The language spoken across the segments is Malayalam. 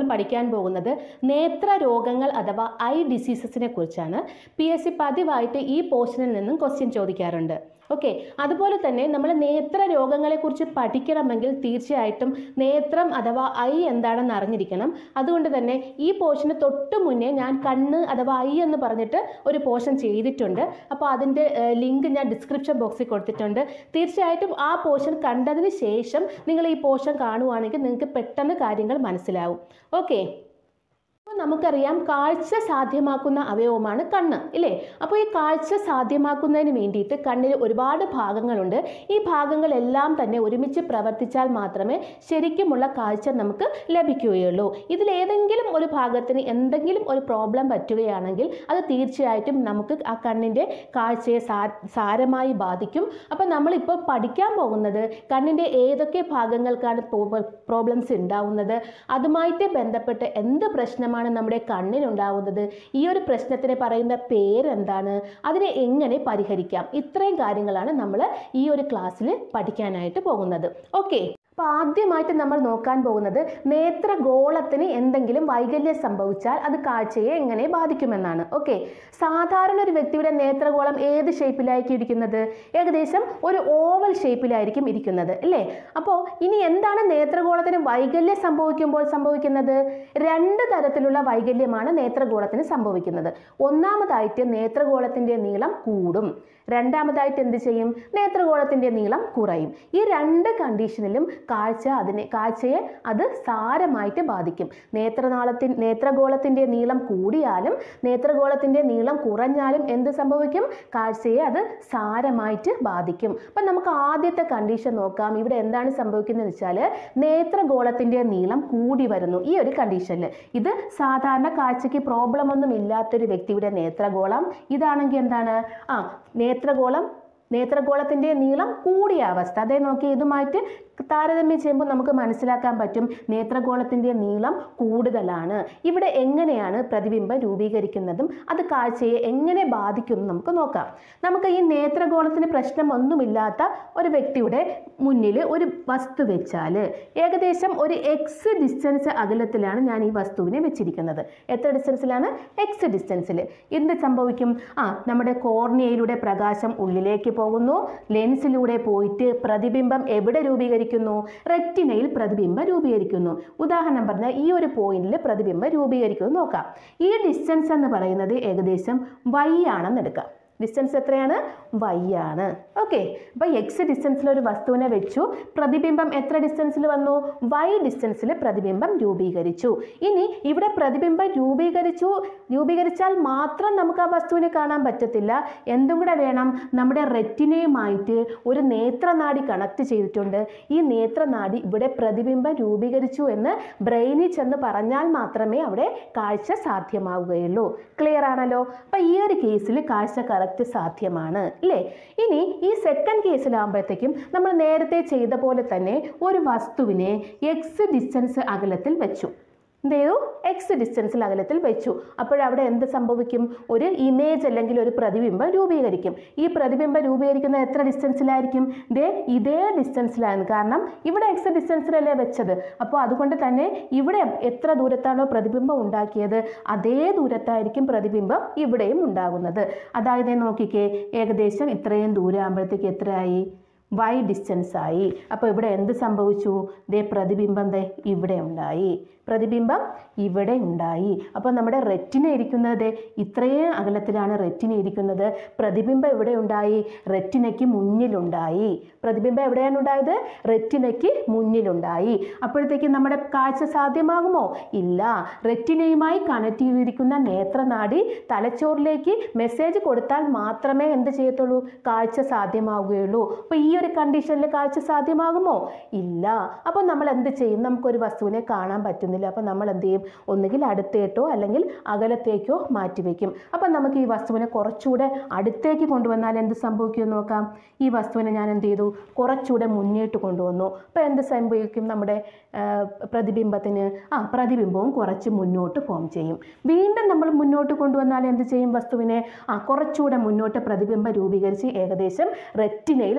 പഠിക്കാൻ പോകുന്നത് നേത്ര രോഗങ്ങൾ അഥവാ ഐ ഡിസീസസിനെ കുറിച്ചാണ് പി എസ് സി പതിവായിട്ട് ഈ പോർഷനിൽ നിന്നും ക്വസ്റ്റ്യൻ ചോദിക്കാറുണ്ട് ഓക്കെ അതുപോലെ തന്നെ നമ്മൾ നേത്ര രോഗങ്ങളെക്കുറിച്ച് പഠിക്കണമെങ്കിൽ തീർച്ചയായിട്ടും നേത്രം അഥവാ ഐ എന്താണെന്ന് അറിഞ്ഞിരിക്കണം അതുകൊണ്ട് തന്നെ ഈ പോർഷന് തൊട്ട് മുന്നേ ഞാൻ കണ്ണ് അഥവാ ഐ എന്ന് പറഞ്ഞിട്ട് ഒരു പോർഷൻ ചെയ്തിട്ടുണ്ട് അപ്പോൾ അതിൻ്റെ ലിങ്ക് ഞാൻ ഡിസ്ക്രിപ്ഷൻ ബോക്സിൽ കൊടുത്തിട്ടുണ്ട് തീർച്ചയായിട്ടും ആ പോർഷൻ കണ്ടതിന് ശേഷം നിങ്ങൾ ഈ പോർഷൻ കാണുവാണെങ്കിൽ നിങ്ങൾക്ക് പെട്ടെന്ന് കാര്യങ്ങൾ മനസ്സിലാവും ഓക്കെ അപ്പോൾ നമുക്കറിയാം കാഴ്ച സാധ്യമാക്കുന്ന അവയവമാണ് കണ്ണ് ഇല്ലേ അപ്പോൾ ഈ കാഴ്ച സാധ്യമാക്കുന്നതിന് വേണ്ടിയിട്ട് കണ്ണിൽ ഒരുപാട് ഭാഗങ്ങളുണ്ട് ഈ ഭാഗങ്ങളെല്ലാം തന്നെ ഒരുമിച്ച് പ്രവർത്തിച്ചാൽ മാത്രമേ ശരിക്കുമുള്ള കാഴ്ച നമുക്ക് ലഭിക്കുകയുള്ളൂ ഇതിലേതെങ്കിലും ഒരു ഭാഗത്തിന് എന്തെങ്കിലും ഒരു പ്രോബ്ലം പറ്റുകയാണെങ്കിൽ അത് തീർച്ചയായിട്ടും നമുക്ക് ആ കണ്ണിൻ്റെ കാഴ്ചയെ സാ സാരമായി ബാധിക്കും അപ്പോൾ നമ്മളിപ്പോൾ പഠിക്കാൻ പോകുന്നത് കണ്ണിൻ്റെ ഏതൊക്കെ ഭാഗങ്ങൾക്കാണ് പ്രോബ്ലംസ് ഉണ്ടാവുന്നത് അതുമായിട്ട് ബന്ധപ്പെട്ട് എന്ത് പ്രശ്നമാണ് നമ്മുടെ കണ്ണിനുണ്ടാവുന്നത് ഈ ഒരു പ്രശ്നത്തിന് പറയുന്ന പേരെന്താണ് അതിനെ എങ്ങനെ പരിഹരിക്കാം ഇത്രയും കാര്യങ്ങളാണ് നമ്മൾ ഈ ഒരു ക്ലാസ്സിൽ പഠിക്കാനായിട്ട് പോകുന്നത് ഓക്കെ അപ്പോൾ ആദ്യമായിട്ട് നമ്മൾ നോക്കാൻ പോകുന്നത് നേത്രഗോളത്തിന് എന്തെങ്കിലും വൈകല്യം സംഭവിച്ചാൽ അത് കാഴ്ചയെ എങ്ങനെ ബാധിക്കുമെന്നാണ് ഓക്കെ സാധാരണ ഒരു വ്യക്തിയുടെ നേത്രഗോളം ഏത് ഷേപ്പിലായിരിക്കും ഇരിക്കുന്നത് ഏകദേശം ഒരു ഓവൽ ഷേപ്പിലായിരിക്കും ഇരിക്കുന്നത് അല്ലേ അപ്പോൾ ഇനി എന്താണ് നേത്രഗോളത്തിന് വൈകല്യം സംഭവിക്കുമ്പോൾ സംഭവിക്കുന്നത് രണ്ട് തരത്തിലുള്ള വൈകല്യമാണ് നേത്രഗോളത്തിന് സംഭവിക്കുന്നത് ഒന്നാമതായിട്ട് നേത്രഗോളത്തിൻ്റെ നീളം കൂടും രണ്ടാമതായിട്ട് എന്ത് ചെയ്യും നേത്രഗോളത്തിൻ്റെ നീളം കുറയും ഈ രണ്ട് കണ്ടീഷനിലും കാഴ്ച അതിനെ കാഴ്ചയെ അത് സാരമായിട്ട് ബാധിക്കും നേത്രനാളത്തിൻ നേത്രഗോളത്തിൻ്റെ നീളം കൂടിയാലും നേത്രഗോളത്തിൻ്റെ നീളം കുറഞ്ഞാലും എന്ത് സംഭവിക്കും കാഴ്ചയെ അത് സാരമായിട്ട് ബാധിക്കും അപ്പം നമുക്ക് ആദ്യത്തെ കണ്ടീഷൻ നോക്കാം ഇവിടെ എന്താണ് സംഭവിക്കുന്നത് വെച്ചാൽ നേത്രഗോളത്തിൻ്റെ നീളം കൂടി വരുന്നു ഈ ഒരു കണ്ടീഷനിൽ ഇത് സാധാരണ കാഴ്ചയ്ക്ക് പ്രോബ്ലം ഒന്നും ഇല്ലാത്തൊരു വ്യക്തിയുടെ നേത്രഗോളം ഇതാണെങ്കിൽ എന്താണ് ആ നേത്രഗോളം നേത്രഗോളത്തിൻ്റെ നീളം കൂടിയ അവസ്ഥ അതേ നോക്കി ഇതുമായിട്ട് താരതമ്യം ചെയ്യുമ്പോൾ നമുക്ക് മനസ്സിലാക്കാൻ പറ്റും നേത്രഗോളത്തിൻ്റെ നീളം കൂടുതലാണ് ഇവിടെ എങ്ങനെയാണ് പ്രതിബിംബം രൂപീകരിക്കുന്നതും അത് കാഴ്ചയെ എങ്ങനെ ബാധിക്കും എന്ന് നമുക്ക് നോക്കാം നമുക്ക് ഈ നേത്രഗോളത്തിന് പ്രശ്നമൊന്നുമില്ലാത്ത ഒരു വ്യക്തിയുടെ മുന്നിൽ ഒരു വസ്തു വെച്ചാൽ ഏകദേശം ഒരു എക്സ് ഡിസ്റ്റൻസ് അകലത്തിലാണ് ഞാൻ ഈ വസ്തുവിനെ വെച്ചിരിക്കുന്നത് എത്ര ഡിസ്റ്റൻസിലാണ് എക്സ് ഡിസ്റ്റൻസിൽ എന്ത് സംഭവിക്കും ആ നമ്മുടെ കോർണിയയിലൂടെ പ്രകാശം ഉള്ളിലേക്ക് പോകുന്നു ലെൻസിലൂടെ പോയിട്ട് പ്രതിബിംബം എവിടെ രൂപീകരിക്കുന്നു റെറ്റിനയിൽ പ്രതിബിംബം രൂപീകരിക്കുന്നു ഉദാഹരണം പറഞ്ഞാൽ ഈ ഒരു പോയിന്റിൽ പ്രതിബിംബം രൂപീകരിക്കുന്നു നോക്കാം ഈ ഡിസ്റ്റൻസ് എന്ന് പറയുന്നത് ഏകദേശം വൈ ആണെന്ന് എടുക്കാം ഡിസ്റ്റൻസ് എത്രയാണ് വൈ ആണ് ഓക്കെ അപ്പോൾ എക്സ് ഡിസ്റ്റൻസിൽ ഒരു വസ്തുവിനെ വെച്ചു പ്രതിബിംബം എത്ര ഡിസ്റ്റൻസിൽ വന്നു വൈ ഡിസ്റ്റൻസിൽ പ്രതിബിംബം രൂപീകരിച്ചു ഇനി ഇവിടെ പ്രതിബിംബം രൂപീകരിച്ചു രൂപീകരിച്ചാൽ മാത്രം നമുക്ക് ആ വസ്തുവിനെ കാണാൻ പറ്റത്തില്ല എന്തും കൂടെ വേണം നമ്മുടെ റെറ്റിനയുമായിട്ട് ഒരു നേത്രനാടി കണക്ട് ചെയ്തിട്ടുണ്ട് ഈ നേത്രനാടി ഇവിടെ പ്രതിബിംബം രൂപീകരിച്ചു എന്ന് ബ്രെയിനിൽ ചെന്ന് പറഞ്ഞാൽ മാത്രമേ അവിടെ കാഴ്ച സാധ്യമാവുകയുള്ളൂ ക്ലിയർ ആണല്ലോ അപ്പം ഈ ഒരു കേസിൽ കാഴ്ച കറക്റ്റ് സാധ്യമാണ് അല്ലേ ഇനി ഈ സെക്കൻഡ് കേസിലാകുമ്പോഴത്തേക്കും നമ്മൾ നേരത്തെ ചെയ്ത പോലെ തന്നെ ഒരു വസ്തുവിനെ എക്സ് ഡിസ്റ്റൻസ് അകലത്തിൽ വെച്ചു എന്ത് ചെയ്തു എക്സ് ഡിസ്റ്റൻസിൽ അകലത്തിൽ വെച്ചു അപ്പോഴവിടെ എന്ത് സംഭവിക്കും ഒരു ഇമേജ് അല്ലെങ്കിൽ ഒരു പ്രതിബിംബം രൂപീകരിക്കും ഈ പ്രതിബിംബം രൂപീകരിക്കുന്നത് എത്ര ഡിസ്റ്റൻസിലായിരിക്കും ദേ ഇതേ ഡിസ്റ്റൻസിലാണ് കാരണം ഇവിടെ എക്സ് ഡിസ്റ്റൻസിലല്ലേ വെച്ചത് അപ്പോൾ അതുകൊണ്ട് തന്നെ ഇവിടെ എത്ര ദൂരത്താണോ പ്രതിബിംബം ഉണ്ടാക്കിയത് അതേ ദൂരത്തായിരിക്കും പ്രതിബിംബം ഇവിടെയും ഉണ്ടാകുന്നത് അതായത് നോക്കിക്കേ ഏകദേശം ഇത്രയും ദൂരം ആകുമ്പോഴത്തേക്ക് എത്രയായി വൈ ഡിസ്റ്റൻസ് ആയി അപ്പോൾ ഇവിടെ എന്ത് സംഭവിച്ചു ദേ പ്രതിബിംബം ദേ ഇവിടെ ഉണ്ടായി പ്രതിബിംബം ഇവിടെ ഉണ്ടായി അപ്പോൾ നമ്മുടെ റെറ്റിന ഇരിക്കുന്നത് ദേ ഇത്രയും അകലത്തിലാണ് റെറ്റിന ഇരിക്കുന്നത് പ്രതിബിംബം ഇവിടെ ഉണ്ടായി റെറ്റിനയ്ക്ക് മുന്നിലുണ്ടായി പ്രതിബിംബം എവിടെയാണ് ഉണ്ടായത് റെറ്റിനയ്ക്ക് മുന്നിലുണ്ടായി അപ്പോഴത്തേക്കും നമ്മുടെ കാഴ്ച സാധ്യമാകുമോ ഇല്ല റെറ്റിനയുമായി കണക്ട് ചെയ്തിരിക്കുന്ന നേത്രനാടി തലച്ചോറിലേക്ക് മെസ്സേജ് കൊടുത്താൽ മാത്രമേ എന്ത് ചെയ്യത്തുള്ളൂ കാഴ്ച സാധ്യമാവുകയുള്ളൂ അപ്പോൾ ഈ ഒരു കണ്ടീഷനിൽ കാഴ്ച സാധ്യമാകുമോ ഇല്ല അപ്പോൾ നമ്മൾ എന്ത് ചെയ്യും നമുക്കൊരു വസ്തുവിനെ കാണാൻ പറ്റുന്നില്ല അപ്പോൾ നമ്മൾ എന്ത് ചെയ്യും ഒന്നുകിൽ അടുത്തേട്ടോ അല്ലെങ്കിൽ അകലത്തേക്കോ മാറ്റിവെക്കും അപ്പം നമുക്ക് ഈ വസ്തുവിനെ കുറച്ചുകൂടെ അടുത്തേക്ക് കൊണ്ടുവന്നാൽ എന്ത് സംഭവിക്കുമെന്ന് നോക്കാം ഈ വസ്തുവിനെ ഞാൻ എന്ത് ചെയ്തു കുറച്ചുകൂടെ മുന്നോട്ട് കൊണ്ടുവന്നു അപ്പോൾ എന്ത് സംഭവിക്കും നമ്മുടെ ആ, പ്രതിബിംബത്തിന് ആ പ്രതിബിംബവും കുറച്ച് മുന്നോട്ട് ഫോം ചെയ്യും വീണ്ടും നമ്മൾ മുന്നോട്ട് കൊണ്ടുവന്നാൽ എന്ത് ചെയ്യും വസ്തുവിനെ ആ കുറച്ചുകൂടെ മുന്നോട്ട് പ്രതിബിംബം രൂപീകരിച്ച് ഏകദേശം റെറ്റിനയിൽ പ്രതിബിംബം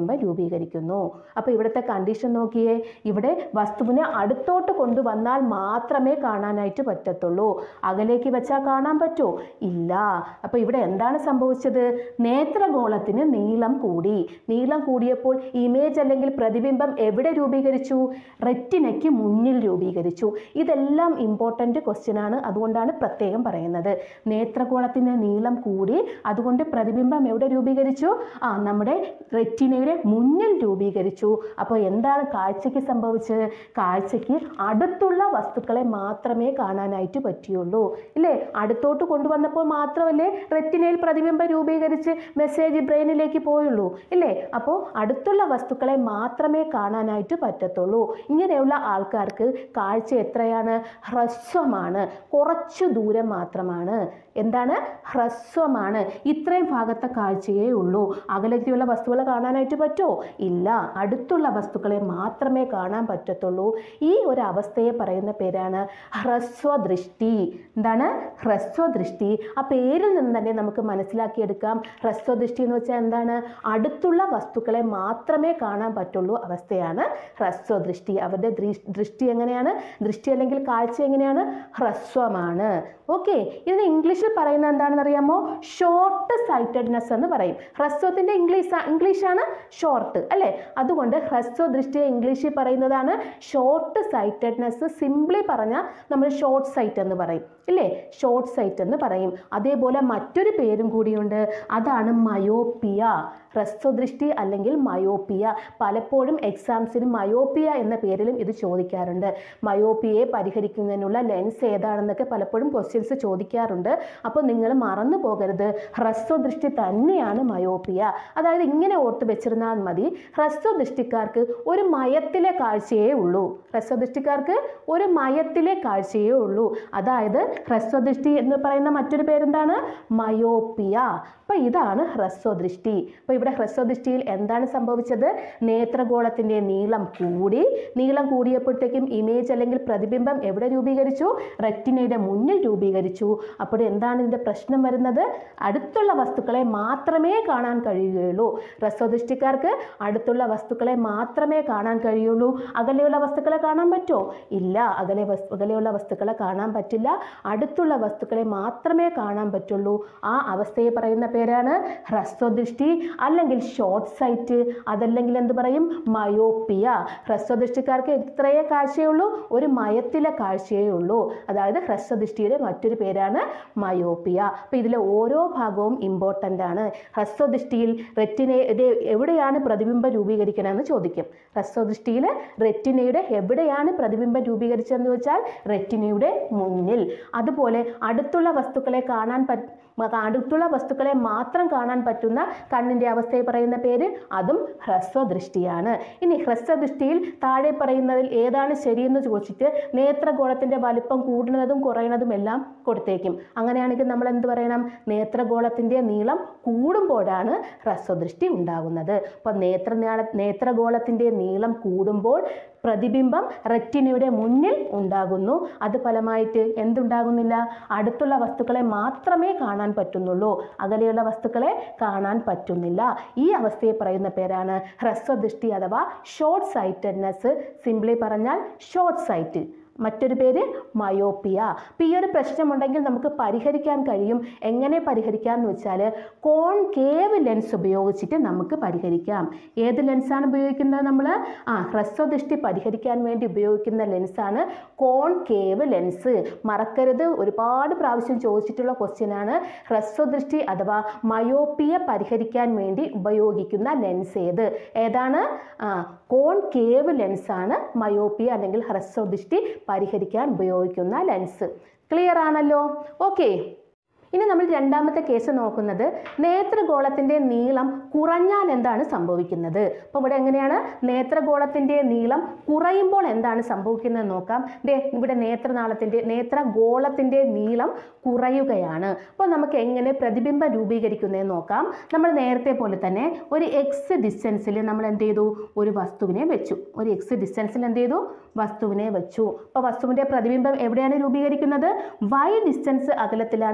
പ്രതിബിംബം രൂപീകരിക്കുന്നു അപ്പോൾ ഇവിടുത്തെ കണ്ടീഷൻ നോക്കിയേ ഇവിടെ വസ്തുവിനെ അടുത്തോട്ട് കൊണ്ടുവന്നാൽ മാത്രമേ കാണാനായിട്ട് പറ്റത്തുള്ളൂ അകലേക്ക് വെച്ചാൽ കാണാൻ പറ്റുമോ ഇല്ല അപ്പോൾ ഇവിടെ എന്താണ് സംഭവിച്ചത് നേത്രഗോളത്തിന് നീളം കൂടി നീളം കൂടിയപ്പോൾ ഇമേജ് അല്ലെങ്കിൽ പ്രതിബിംബം എവിടെ രൂപീകരിച്ചു റെറ്റിനയ്ക്ക് മുന്നിൽ രൂപീകരിച്ചു ഇതെല്ലാം ഇമ്പോർട്ടൻ്റ് ക്വസ്റ്റ്യൻ ആണ് അതുകൊണ്ടാണ് പ്രത്യേകം പറയുന്നത് നേത്രഗോളത്തിന് നീളം കൂടി അതുകൊണ്ട് പ്രതിബിംബം എവിടെ രൂപീകരിച്ചു ആ നമ്മുടെ റെറ്റിനയുടെ മുന്നിൽ രൂപീകരിച്ചു അപ്പോൾ എന്താണ് കാഴ്ചയ്ക്ക് സംഭവിച്ചത് കാഴ്ചയ്ക്ക് അടുത്തുള്ള വസ്തുക്കളെ മാത്രമേ കാണാനായിട്ട് പറ്റിയുള്ളൂ ഇല്ലേ അടുത്തോട്ട് കൊണ്ടുവന്നപ്പോൾ മാത്രമല്ലേ റെറ്റിനയിൽ പ്രതിബിംബം രൂപീകരിച്ച് മെസ്സേജ് ബ്രെയിനിലേക്ക് പോയുള്ളൂ ഇല്ലേ അപ്പോൾ അടുത്തുള്ള വസ്തുക്കളെ മാത്രമേ കാണാനായിട്ട് പറ്റത്തുള്ളൂ ഇങ്ങനെയുള്ള ആൾക്കാർക്ക് കാഴ്ച എത്രയാണ് ഹ്രസ്വമാണ് കുറച്ചു ദൂരം മാത്രമാണ് എന്താണ് ഹ്രസ്വമാണ് ഇത്രയും ഭാഗത്തെ കാഴ്ചയേ ഉള്ളൂ അകലത്തിലുള്ള വസ്തുക്കളെ കാണാനായിട്ട് പറ്റുമോ ഇല്ല അടുത്തുള്ള വസ്തുക്കളെ മാത്രമേ കാണാൻ പറ്റത്തുള്ളൂ ഈ ഒരു അവസ്ഥയെ പറയുന്ന പേരാണ് ഹ്രസ്വദൃഷ്ടി എന്താണ് ഹ്രസ്വദൃഷ്ടി ആ പേരിൽ നിന്ന് തന്നെ നമുക്ക് മനസ്സിലാക്കിയെടുക്കാം ഹ്രസ്വദൃഷ്ടി എന്ന് വെച്ചാൽ എന്താണ് അടുത്തുള്ള വസ്തുക്കളെ മാത്രമേ കാണാൻ പറ്റുള്ളൂ അവസ്ഥയാണ് ഹ്രസ്വദൃഷ്ടി അവരുടെ ദൃ- ദൃഷ്ടി എങ്ങനെയാണ് ദൃഷ്ടി അല്ലെങ്കിൽ കാഴ്ച എങ്ങനെയാണ് ഹ്രസ്വമാണ് ഓക്കെ ഇതിന് ഇംഗ്ലീഷിൽ പറയുന്നത് എന്താണെന്ന് അറിയാമോ ഷോർട്ട് സൈറ്റഡ്നെസ് എന്ന് പറയും ഹ്രസ്വത്തിൻ്റെ ഇംഗ്ലീഷ് ഇംഗ്ലീഷാണ് ഷോർട്ട് അല്ലേ അതുകൊണ്ട് ഹ്രസ്വ ദൃഷ്ടിയെ ഇംഗ്ലീഷിൽ പറയുന്നതാണ് ഷോർട്ട് സൈറ്റഡ്നെസ് സിംപ്ലി പറഞ്ഞാൽ നമ്മൾ ഷോർട്ട് സൈറ്റ് എന്ന് പറയും ഇല്ലേ ഷോർട്ട് സൈറ്റ് എന്ന് പറയും അതേപോലെ മറ്റൊരു പേരും കൂടിയുണ്ട് അതാണ് മയോപ്പിയ ഹ്രസ്വദൃഷ്ടി അല്ലെങ്കിൽ മയോപ്പിയ പലപ്പോഴും എക്സാംസിന് മയോപ്പിയ എന്ന പേരിലും ഇത് ചോദിക്കാറുണ്ട് മയോപ്പിയയെ പരിഹരിക്കുന്നതിനുള്ള ലെൻസ് ഏതാണെന്നൊക്കെ പലപ്പോഴും ക്വസ്റ്റ്യൻസ് ചോദിക്കാറുണ്ട് അപ്പോൾ നിങ്ങൾ മറന്നു പോകരുത് ഹ്രസ്വദൃഷ്ടി തന്നെയാണ് മയോപ്പിയ അതായത് ഇങ്ങനെ ഓർത്ത് വെച്ചിരുന്നാൽ മതി ഹ്രസ്വദൃഷ്ടിക്കാർക്ക് ഒരു മയത്തിലെ കാഴ്ചയേ ഉള്ളൂ ഹ്രസ്വദൃഷ്ടിക്കാർക്ക് ഒരു മയത്തിലെ കാഴ്ചയേ ഉള്ളൂ അതായത് ഹ്രസ്വദൃഷ്ടി എന്ന് പറയുന്ന മറ്റൊരു പേരെന്താണ് മയോപ്പിയ അപ്പോൾ ഇതാണ് ഹ്രസ്വദൃഷ്ടി അപ്പോൾ ഇവിടെ ഹ്രസ്വദൃഷ്ടിയിൽ എന്താണ് സംഭവിച്ചത് നേത്രഗോളത്തിൻ്റെ നീളം കൂടി നീളം കൂടിയപ്പോഴത്തേക്കും ഇമേജ് അല്ലെങ്കിൽ പ്രതിബിംബം എവിടെ രൂപീകരിച്ചു റെറ്റിനയുടെ മുന്നിൽ രൂപീകരിച്ചു അപ്പോൾ എന്താണ് ഇതിൻ്റെ പ്രശ്നം വരുന്നത് അടുത്തുള്ള വസ്തുക്കളെ മാത്രമേ കാണാൻ കഴിയുകയുള്ളൂ ഹ്രസ്വദൃഷ്ടിക്കാർക്ക് അടുത്തുള്ള വസ്തുക്കളെ മാത്രമേ കാണാൻ കഴിയുള്ളൂ അകലെയുള്ള വസ്തുക്കളെ കാണാൻ പറ്റുമോ ഇല്ല അകലെ വസ് അകലെയുള്ള വസ്തുക്കളെ കാണാൻ പറ്റില്ല അടുത്തുള്ള വസ്തുക്കളെ മാത്രമേ കാണാൻ പറ്റുള്ളൂ ആ അവസ്ഥയെ പറയുന്ന പേരാണ് ഹ്രസ്വദൃഷ്ടി അല്ലെങ്കിൽ ഷോർട്ട് സൈറ്റ് അതല്ലെങ്കിൽ എന്ത് പറയും മയോപ്പിയ ഹ്രസ്വദൃഷ്ടിക്കാർക്ക് എത്രയേ കാഴ്ചയുള്ളൂ ഒരു മയത്തിലെ കാഴ്ചയേ ഉള്ളൂ അതായത് ഹ്രസ്വദൃഷ്ടിയുടെ മറ്റൊരു പേരാണ് മയോപ്പിയ അപ്പോൾ ഇതിലെ ഓരോ ഭാഗവും ഇമ്പോർട്ടൻ്റ് ആണ് ഹ്രസ്വദൃഷ്ടിയിൽ റെറ്റിനെ ഇത് എവിടെയാണ് പ്രതിബിംബം രൂപീകരിക്കണമെന്ന് ചോദിക്കും ഹ്രസ്വദൃഷ്ടിയിൽ റെറ്റിനയുടെ എവിടെയാണ് പ്രതിബിംബം രൂപീകരിച്ചതെന്ന് വെച്ചാൽ റെറ്റിനയുടെ മുന്നിൽ അതുപോലെ അടുത്തുള്ള വസ്തുക്കളെ കാണാൻ പറ്റ അടുത്തുള്ള വസ്തുക്കളെ മാത്രം കാണാൻ പറ്റുന്ന കണ്ണിൻ്റെ അവസ്ഥയെ പറയുന്ന പേര് അതും ഹ്രസ്വദൃഷ്ടിയാണ് ഇനി ഹ്രസ്വദൃഷ്ടിയിൽ താഴെ പറയുന്നതിൽ ഏതാണ് ശരിയെന്ന് ചോദിച്ചിട്ട് നേത്രഗോളത്തിൻ്റെ വലിപ്പം കൂടുന്നതും കുറയുന്നതും എല്ലാം കൊടുത്തേക്കും അങ്ങനെയാണെങ്കിൽ നമ്മൾ എന്ത് പറയണം നേത്രഗോളത്തിൻ്റെ നീളം കൂടുമ്പോഴാണ് ഹ്രസ്വദൃഷ്ടി ഉണ്ടാകുന്നത് അപ്പോൾ നേത്ര നേത്രഗോളത്തിൻ്റെ നീളം കൂടുമ്പോൾ പ്രതിബിംബം റെറ്റിനയുടെ മുന്നിൽ ഉണ്ടാകുന്നു അത് ഫലമായിട്ട് എന്തുണ്ടാകുന്നില്ല അടുത്തുള്ള വസ്തുക്കളെ മാത്രമേ കാണാൻ പറ്റുന്നുള്ളൂ അകലെയുള്ള വസ്തുക്കളെ കാണാൻ പറ്റുന്നില്ല ഈ അവസ്ഥയെ പറയുന്ന പേരാണ് ഹ്രസ്വദൃഷ്ടി അഥവാ ഷോർട്ട് സൈറ്റഡ്നെസ് സിംപ്ലി പറഞ്ഞാൽ ഷോർട്ട് സൈറ്റ് മറ്റൊരു പേര് മയോപ്പിയ അപ്പോൾ ഈ ഒരു പ്രശ്നമുണ്ടെങ്കിൽ നമുക്ക് പരിഹരിക്കാൻ കഴിയും എങ്ങനെ പരിഹരിക്കാം എന്ന് വെച്ചാൽ കോൺകേവ് ലെൻസ് ഉപയോഗിച്ചിട്ട് നമുക്ക് പരിഹരിക്കാം ഏത് ലെൻസാണ് ഉപയോഗിക്കുന്നത് നമ്മൾ ആ ഹ്രസ്വദൃഷ്ടി പരിഹരിക്കാൻ വേണ്ടി ഉപയോഗിക്കുന്ന ലെൻസാണ് കോൺകേവ് ലെൻസ് മറക്കരുത് ഒരുപാട് പ്രാവശ്യം ചോദിച്ചിട്ടുള്ള ക്വസ്റ്റ്യൻ ആണ് ഹ്രസ്വദൃഷ്ടി അഥവാ മയോപ്പിയ പരിഹരിക്കാൻ വേണ്ടി ഉപയോഗിക്കുന്ന ലെൻസ് ഏത് ഏതാണ് ആ കോൺകേവ് ലെൻസാണ് മയോപ്പിയ അല്ലെങ്കിൽ ഹ്രസ്വദൃഷ്ടി പരിഹരിക്കാൻ ഉപയോഗിക്കുന്ന ലെൻസ് ക്ലിയർ ആണല്ലോ ഓക്കെ ഇനി നമ്മൾ രണ്ടാമത്തെ കേസ് നോക്കുന്നത് നേത്രഗോളത്തിൻ്റെ നീളം കുറഞ്ഞാൽ എന്താണ് സംഭവിക്കുന്നത് അപ്പോൾ ഇവിടെ എങ്ങനെയാണ് നേത്രഗോളത്തിൻ്റെ നീളം കുറയുമ്പോൾ എന്താണ് സംഭവിക്കുന്നത് നോക്കാം ദേ ഇവിടെ നേത്രനാളത്തിൻ്റെ നേത്രഗോളത്തിൻ്റെ നീളം കുറയുകയാണ് അപ്പോൾ നമുക്ക് എങ്ങനെ പ്രതിബിംബം രൂപീകരിക്കുന്നതെന്ന് നോക്കാം നമ്മൾ നേരത്തെ പോലെ തന്നെ ഒരു എക്സ് ഡിസ്റ്റൻസിൽ നമ്മൾ എന്ത് ചെയ്തു ഒരു വസ്തുവിനെ വെച്ചു ഒരു എക്സ് ഡിസ്റ്റൻസിൽ എന്ത് ചെയ്തു വസ്തുവിനെ വെച്ചു അപ്പോൾ വസ്തുവിൻ്റെ പ്രതിബിംബം എവിടെയാണ് രൂപീകരിക്കുന്നത് വൈ ഡിസ്റ്റൻസ് അകലത്തിലാണ് പ്രതിബിംബം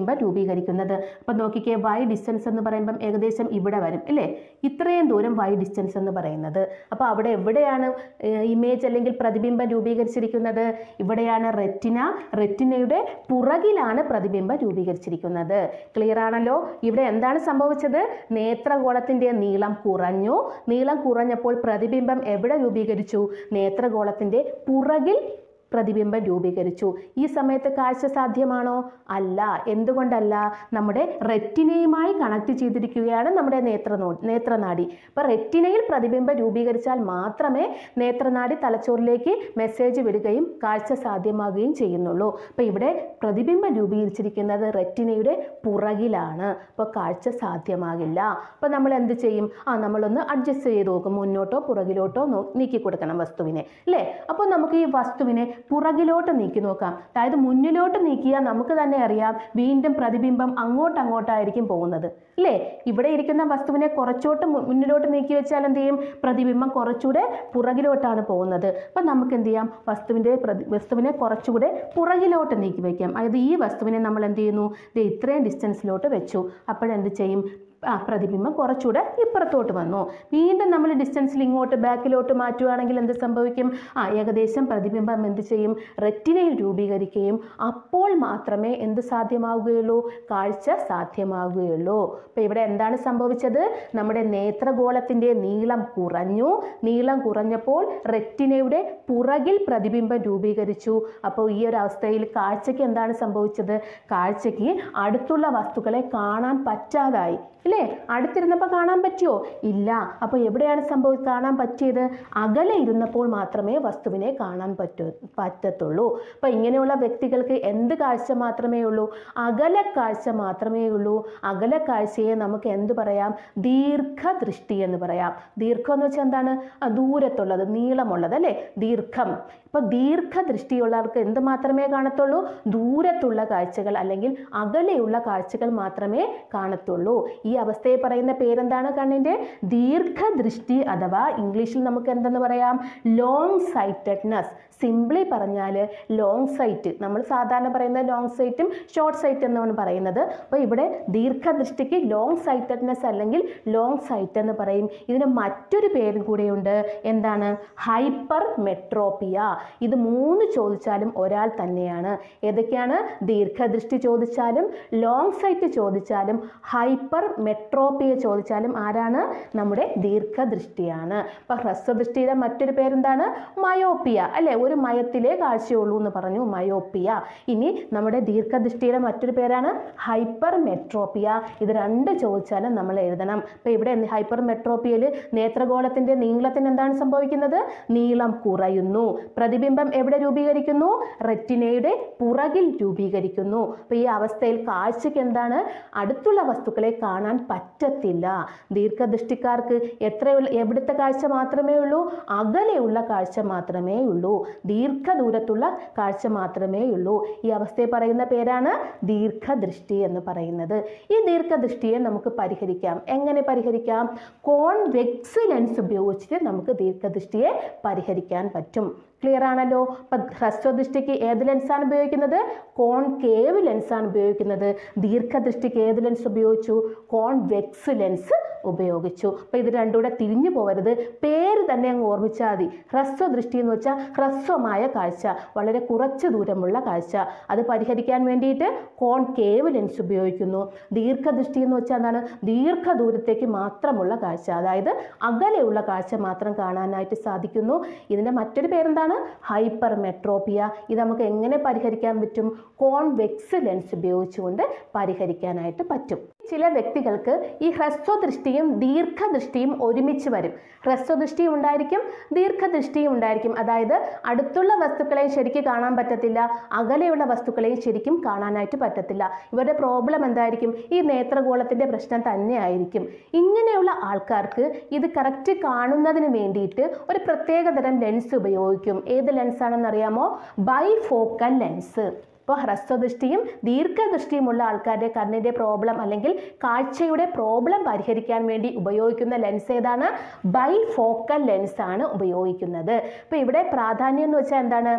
പ്രതിബിംബം രൂപീകരിക്കുന്നത് അപ്പം നോക്കിക്കേ വൈ ഡിസ്റ്റൻസ് എന്ന് പറയുമ്പം ഏകദേശം ഇവിടെ വരും അല്ലേ ഇത്രയും ദൂരം വൈ ഡിസ്റ്റൻസ് എന്ന് പറയുന്നത് അപ്പോൾ അവിടെ എവിടെയാണ് ഇമേജ് അല്ലെങ്കിൽ പ്രതിബിംബം രൂപീകരിച്ചിരിക്കുന്നത് ഇവിടെയാണ് റെറ്റിന റെറ്റിനയുടെ പുറകിലാണ് പ്രതിബിംബം രൂപീകരിച്ചിരിക്കുന്നത് ക്ലിയർ ആണല്ലോ ഇവിടെ എന്താണ് സംഭവിച്ചത് നേത്രഗോളത്തിൻ്റെ നീളം കുറഞ്ഞു നീളം കുറഞ്ഞപ്പോൾ പ്രതിബിംബം എവിടെ രൂപീകരിച്ചു നേത്രഗോളത്തിൻ്റെ പുറകിൽ പ്രതിബിംബം രൂപീകരിച്ചു ഈ സമയത്ത് കാഴ്ച സാധ്യമാണോ അല്ല എന്തുകൊണ്ടല്ല നമ്മുടെ റെറ്റിനയുമായി കണക്ട് ചെയ്തിരിക്കുകയാണ് നമ്മുടെ നേത്രനോ നേത്രനാടി അപ്പോൾ റെറ്റിനയിൽ പ്രതിബിംബം രൂപീകരിച്ചാൽ മാത്രമേ നേത്രനാടി തലച്ചോറിലേക്ക് മെസ്സേജ് വിടുകയും കാഴ്ച സാധ്യമാകുകയും ചെയ്യുന്നുള്ളൂ അപ്പോൾ ഇവിടെ പ്രതിബിംബം രൂപീകരിച്ചിരിക്കുന്നത് റെറ്റിനയുടെ പുറകിലാണ് അപ്പോൾ കാഴ്ച സാധ്യമാകില്ല അപ്പോൾ നമ്മൾ എന്ത് ചെയ്യും ആ നമ്മളൊന്ന് അഡ്ജസ്റ്റ് ചെയ്ത് നോക്കും മുന്നോട്ടോ പുറകിലോട്ടോ നോ- നീക്കി കൊടുക്കണം വസ്തുവിനെ അല്ലേ അപ്പോൾ നമുക്ക് ഈ വസ്തുവിനെ പുറകിലോട്ട് നീക്കി നോക്കാം അതായത് മുന്നിലോട്ട് നീക്കിയാൽ നമുക്ക് തന്നെ അറിയാം വീണ്ടും പ്രതിബിംബം അങ്ങോട്ട് അങ്ങോട്ടായിരിക്കും പോകുന്നത് അല്ലേ ഇവിടെ ഇരിക്കുന്ന വസ്തുവിനെ കുറച്ചോട്ട് മു- മുന്നിലോട്ട് നീക്കി വെച്ചാൽ എന്ത് ചെയ്യും പ്രതിബിംബം കുറച്ചുകൂടെ പുറകിലോട്ടാണ് പോകുന്നത് അപ്പം നമുക്ക് എന്ത് ചെയ്യാം വസ്തുവിൻ്റെ പ്രതി വസ്തുവിനെ കുറച്ചുകൂടെ പുറകിലോട്ട് നീക്കി വയ്ക്കാം അതായത് ഈ വസ്തുവിനെ നമ്മൾ എന്ത് ചെയ്യുന്നു ദേ ഇത്രയും ഡിസ്റ്റൻസിലോട്ട് വെച്ചു അപ്പോഴെന്ത് ചെയ്യും ആ പ്രതിബിംബം കുറച്ചുകൂടെ ഇപ്പുറത്തോട്ട് വന്നു വീണ്ടും നമ്മൾ ഡിസ്റ്റൻസിൽ ഇങ്ങോട്ട് ബാക്കിലോട്ട് മാറ്റുകയാണെങ്കിൽ എന്ത് സംഭവിക്കും ആ ഏകദേശം പ്രതിബിംബം എന്ത് ചെയ്യും റെറ്റിനയിൽ രൂപീകരിക്കുകയും അപ്പോൾ മാത്രമേ എന്ത് സാധ്യമാവുകയുള്ളൂ കാഴ്ച സാധ്യമാവുകയുള്ളൂ അപ്പോൾ ഇവിടെ എന്താണ് സംഭവിച്ചത് നമ്മുടെ നേത്രഗോളത്തിൻ്റെ നീളം കുറഞ്ഞു നീളം കുറഞ്ഞപ്പോൾ റെറ്റിനയുടെ പുറകിൽ പ്രതിബിംബം രൂപീകരിച്ചു അപ്പോൾ ഈ ഒരു അവസ്ഥയിൽ കാഴ്ചയ്ക്ക് എന്താണ് സംഭവിച്ചത് കാഴ്ചയ്ക്ക് അടുത്തുള്ള വസ്തുക്കളെ കാണാൻ പറ്റാതായി ഇല്ലേ അടുത്തിരുന്നപ്പോൾ കാണാൻ പറ്റിയോ ഇല്ല അപ്പോൾ എവിടെയാണ് സംഭവി കാണാൻ പറ്റിയത് അകലെ ഇരുന്നപ്പോൾ മാത്രമേ വസ്തുവിനെ കാണാൻ പറ്റൂ പറ്റത്തുള്ളൂ അപ്പോൾ ഇങ്ങനെയുള്ള വ്യക്തികൾക്ക് എന്ത് കാഴ്ച മാത്രമേ ഉള്ളൂ അകല കാഴ്ച മാത്രമേ ഉള്ളൂ അകല കാഴ്ചയെ നമുക്ക് എന്ത് പറയാം ദീർഘദൃഷ്ടി എന്ന് പറയാം ദീർഘം എന്ന് വെച്ചാൽ എന്താണ് ആ, ദൂരത്തുള്ളത് നീളമുള്ളത് അല്ലേ ദീർഘം ഇപ്പോൾ ദീർഘദൃഷ്ടിയുള്ളവർക്ക് എന്ത് മാത്രമേ കാണത്തുള്ളൂ ദൂരത്തുള്ള കാഴ്ചകൾ അല്ലെങ്കിൽ അകലെയുള്ള കാഴ്ചകൾ മാത്രമേ കാണത്തുള്ളൂ ഈ അവസ്ഥയെ പറയുന്ന പേരെന്താണ് കണ്ണിൻ്റെ ദീർഘദൃഷ്ടി അഥവാ ഇംഗ്ലീഷിൽ നമുക്ക് എന്തെന്ന് പറയാം ലോങ് സൈറ്റഡ്നെസ് സിംപ്ലി പറഞ്ഞാൽ ലോങ് സൈറ്റ് നമ്മൾ സാധാരണ പറയുന്ന ലോങ് സൈറ്റും ഷോർട്ട് സൈറ്റ് എന്നാണ് പറയുന്നത് അപ്പോൾ ഇവിടെ ദീർഘദൃഷ്ടിക്ക് ലോങ് സൈറ്റഡ്നെസ് അല്ലെങ്കിൽ ലോങ് സൈറ്റ് എന്ന് പറയും ഇതിന് മറ്റൊരു പേരും കൂടെയുണ്ട് എന്താണ് ഹൈപ്പർ മെട്രോപ്പിയ ഇത് മൂന്ന് ചോദിച്ചാലും ഒരാൾ തന്നെയാണ് ഏതൊക്കെയാണ് ദീർഘദൃഷ്ടി ചോദിച്ചാലും ലോങ് സൈറ്റ് ചോദിച്ചാലും ഹൈപ്പർ മെട്രോപ്പിയ ചോദിച്ചാലും ആരാണ് നമ്മുടെ ദീർഘദൃഷ്ടിയാണ് അപ്പോൾ ഹ്രസ്വദൃഷ്ടിയുടെ മറ്റൊരു പേരെന്താണ് മയോപ്പിയ അല്ലേ ഒരു മയത്തിലേ കാഴ്ചയുള്ളൂ എന്ന് പറഞ്ഞു മയോപ്പിയ ഇനി നമ്മുടെ ദീർഘദൃഷ്ടിയുടെ മറ്റൊരു പേരാണ് ഹൈപ്പർ മെട്രോപ്പിയ ഇത് രണ്ട് ചോദിച്ചാലും നമ്മൾ എഴുതണം അപ്പോൾ ഇവിടെ ഹൈപ്പർ മെട്രോപ്പിയയിൽ നേത്രഗോളത്തിൻ്റെ നീളത്തിന് എന്താണ് സംഭവിക്കുന്നത് നീളം കുറയുന്നു പ്രതിബിംബം എവിടെ രൂപീകരിക്കുന്നു റെറ്റിനയുടെ പുറകിൽ രൂപീകരിക്കുന്നു അപ്പോൾ ഈ അവസ്ഥയിൽ കാഴ്ചയ്ക്ക് എന്താണ് അടുത്തുള്ള വസ്തുക്കളെ കാണാൻ പറ്റത്തില്ല ദീർഘദൃഷ്ടിക്കാർക്ക് എത്രയുള്ള എവിടുത്തെ കാഴ്ച മാത്രമേ ഉള്ളൂ അകലെയുള്ള കാഴ്ച മാത്രമേ ഉള്ളൂ ദീർഘദൂരത്തുള്ള കാഴ്ച മാത്രമേ ഉള്ളൂ ഈ അവസ്ഥയെ പറയുന്ന പേരാണ് ദീർഘദൃഷ്ടി എന്ന് പറയുന്നത് ഈ ദീർഘദൃഷ്ടിയെ നമുക്ക് പരിഹരിക്കാം എങ്ങനെ പരിഹരിക്കാം കോൺവെക്സ് ലെൻസ് ഉപയോഗിച്ചിട്ട് നമുക്ക് ദീർഘദൃഷ്ടിയെ പരിഹരിക്കാൻ പറ്റും ക്ലിയർ ആണല്ലോ അപ്പം ഹ്രസ്വദൃഷ്ടിക്ക് ഏത് ലെൻസാണ് ഉപയോഗിക്കുന്നത് കോൺകേവ് ലെൻസാണ് ഉപയോഗിക്കുന്നത് ദീർഘദൃഷ്ടിക്ക് ഏത് ലെൻസ് ഉപയോഗിച്ചു കോൺവെക്സ് ലെൻസ് ഉപയോഗിച്ചു അപ്പോൾ ഇത് രണ്ടും കൂടെ തിരിഞ്ഞു പോകരുത് പേര് തന്നെ അങ്ങ് ഓർമ്മിച്ചാൽ മതി ഹ്രസ്വദൃഷ്ടി എന്ന് വെച്ചാൽ ഹ്രസ്വമായ കാഴ്ച വളരെ കുറച്ച് ദൂരമുള്ള കാഴ്ച അത് പരിഹരിക്കാൻ വേണ്ടിയിട്ട് കോൺകേവ് ലെൻസ് ഉപയോഗിക്കുന്നു ദീർഘദൃഷ്ടി എന്ന് വെച്ചാൽ എന്താണ് ദീർഘദൂരത്തേക്ക് മാത്രമുള്ള കാഴ്ച അതായത് അകലെയുള്ള കാഴ്ച മാത്രം കാണാനായിട്ട് സാധിക്കുന്നു ഇതിൻ്റെ മറ്റൊരു പേരെന്താണ് ഹൈപ്പർ മെട്രോപ്പിയ ഇത് നമുക്ക് എങ്ങനെ പരിഹരിക്കാൻ പറ്റും കോൺവെക്സ് ലെൻസ് ഉപയോഗിച്ചുകൊണ്ട് പരിഹരിക്കാനായിട്ട് പറ്റും ചില വ്യക്തികൾക്ക് ഈ ഹ്രസ്വദൃഷ്ടിയും ദീർഘദൃഷ്ടിയും ഒരുമിച്ച് വരും ഹ്രസ്വദൃഷ്ടിയും ഉണ്ടായിരിക്കും ദീർഘദൃഷ്ടിയും ഉണ്ടായിരിക്കും അതായത് അടുത്തുള്ള വസ്തുക്കളെയും ശരിക്കും കാണാൻ പറ്റത്തില്ല അകലെയുള്ള വസ്തുക്കളെയും ശരിക്കും കാണാനായിട്ട് പറ്റത്തില്ല ഇവരുടെ പ്രോബ്ലം എന്തായിരിക്കും ഈ നേത്രഗോളത്തിൻ്റെ പ്രശ്നം തന്നെയായിരിക്കും ഇങ്ങനെയുള്ള ആൾക്കാർക്ക് ഇത് കറക്റ്റ് കാണുന്നതിന് വേണ്ടിയിട്ട് ഒരു പ്രത്യേകതരം ലെൻസ് ഉപയോഗിക്കും ഏത് ലെൻസാണെന്ന് അറിയാമോ ബൈഫോക്കൽ ലെൻസ് ഇപ്പോൾ ഹ്രസ്വദൃഷ്ടിയും ദീർഘദൃഷ്ടിയുമുള്ള ആൾക്കാരുടെ കണ്ണിൻ്റെ പ്രോബ്ലം അല്ലെങ്കിൽ കാഴ്ചയുടെ പ്രോബ്ലം പരിഹരിക്കാൻ വേണ്ടി ഉപയോഗിക്കുന്ന ലെൻസ് ഏതാണ് ബൈഫോക്കൽ ലെൻസ് ആണ് ഉപയോഗിക്കുന്നത് അപ്പോൾ ഇവിടെ പ്രാധാന്യം എന്ന് വെച്ചാൽ എന്താണ്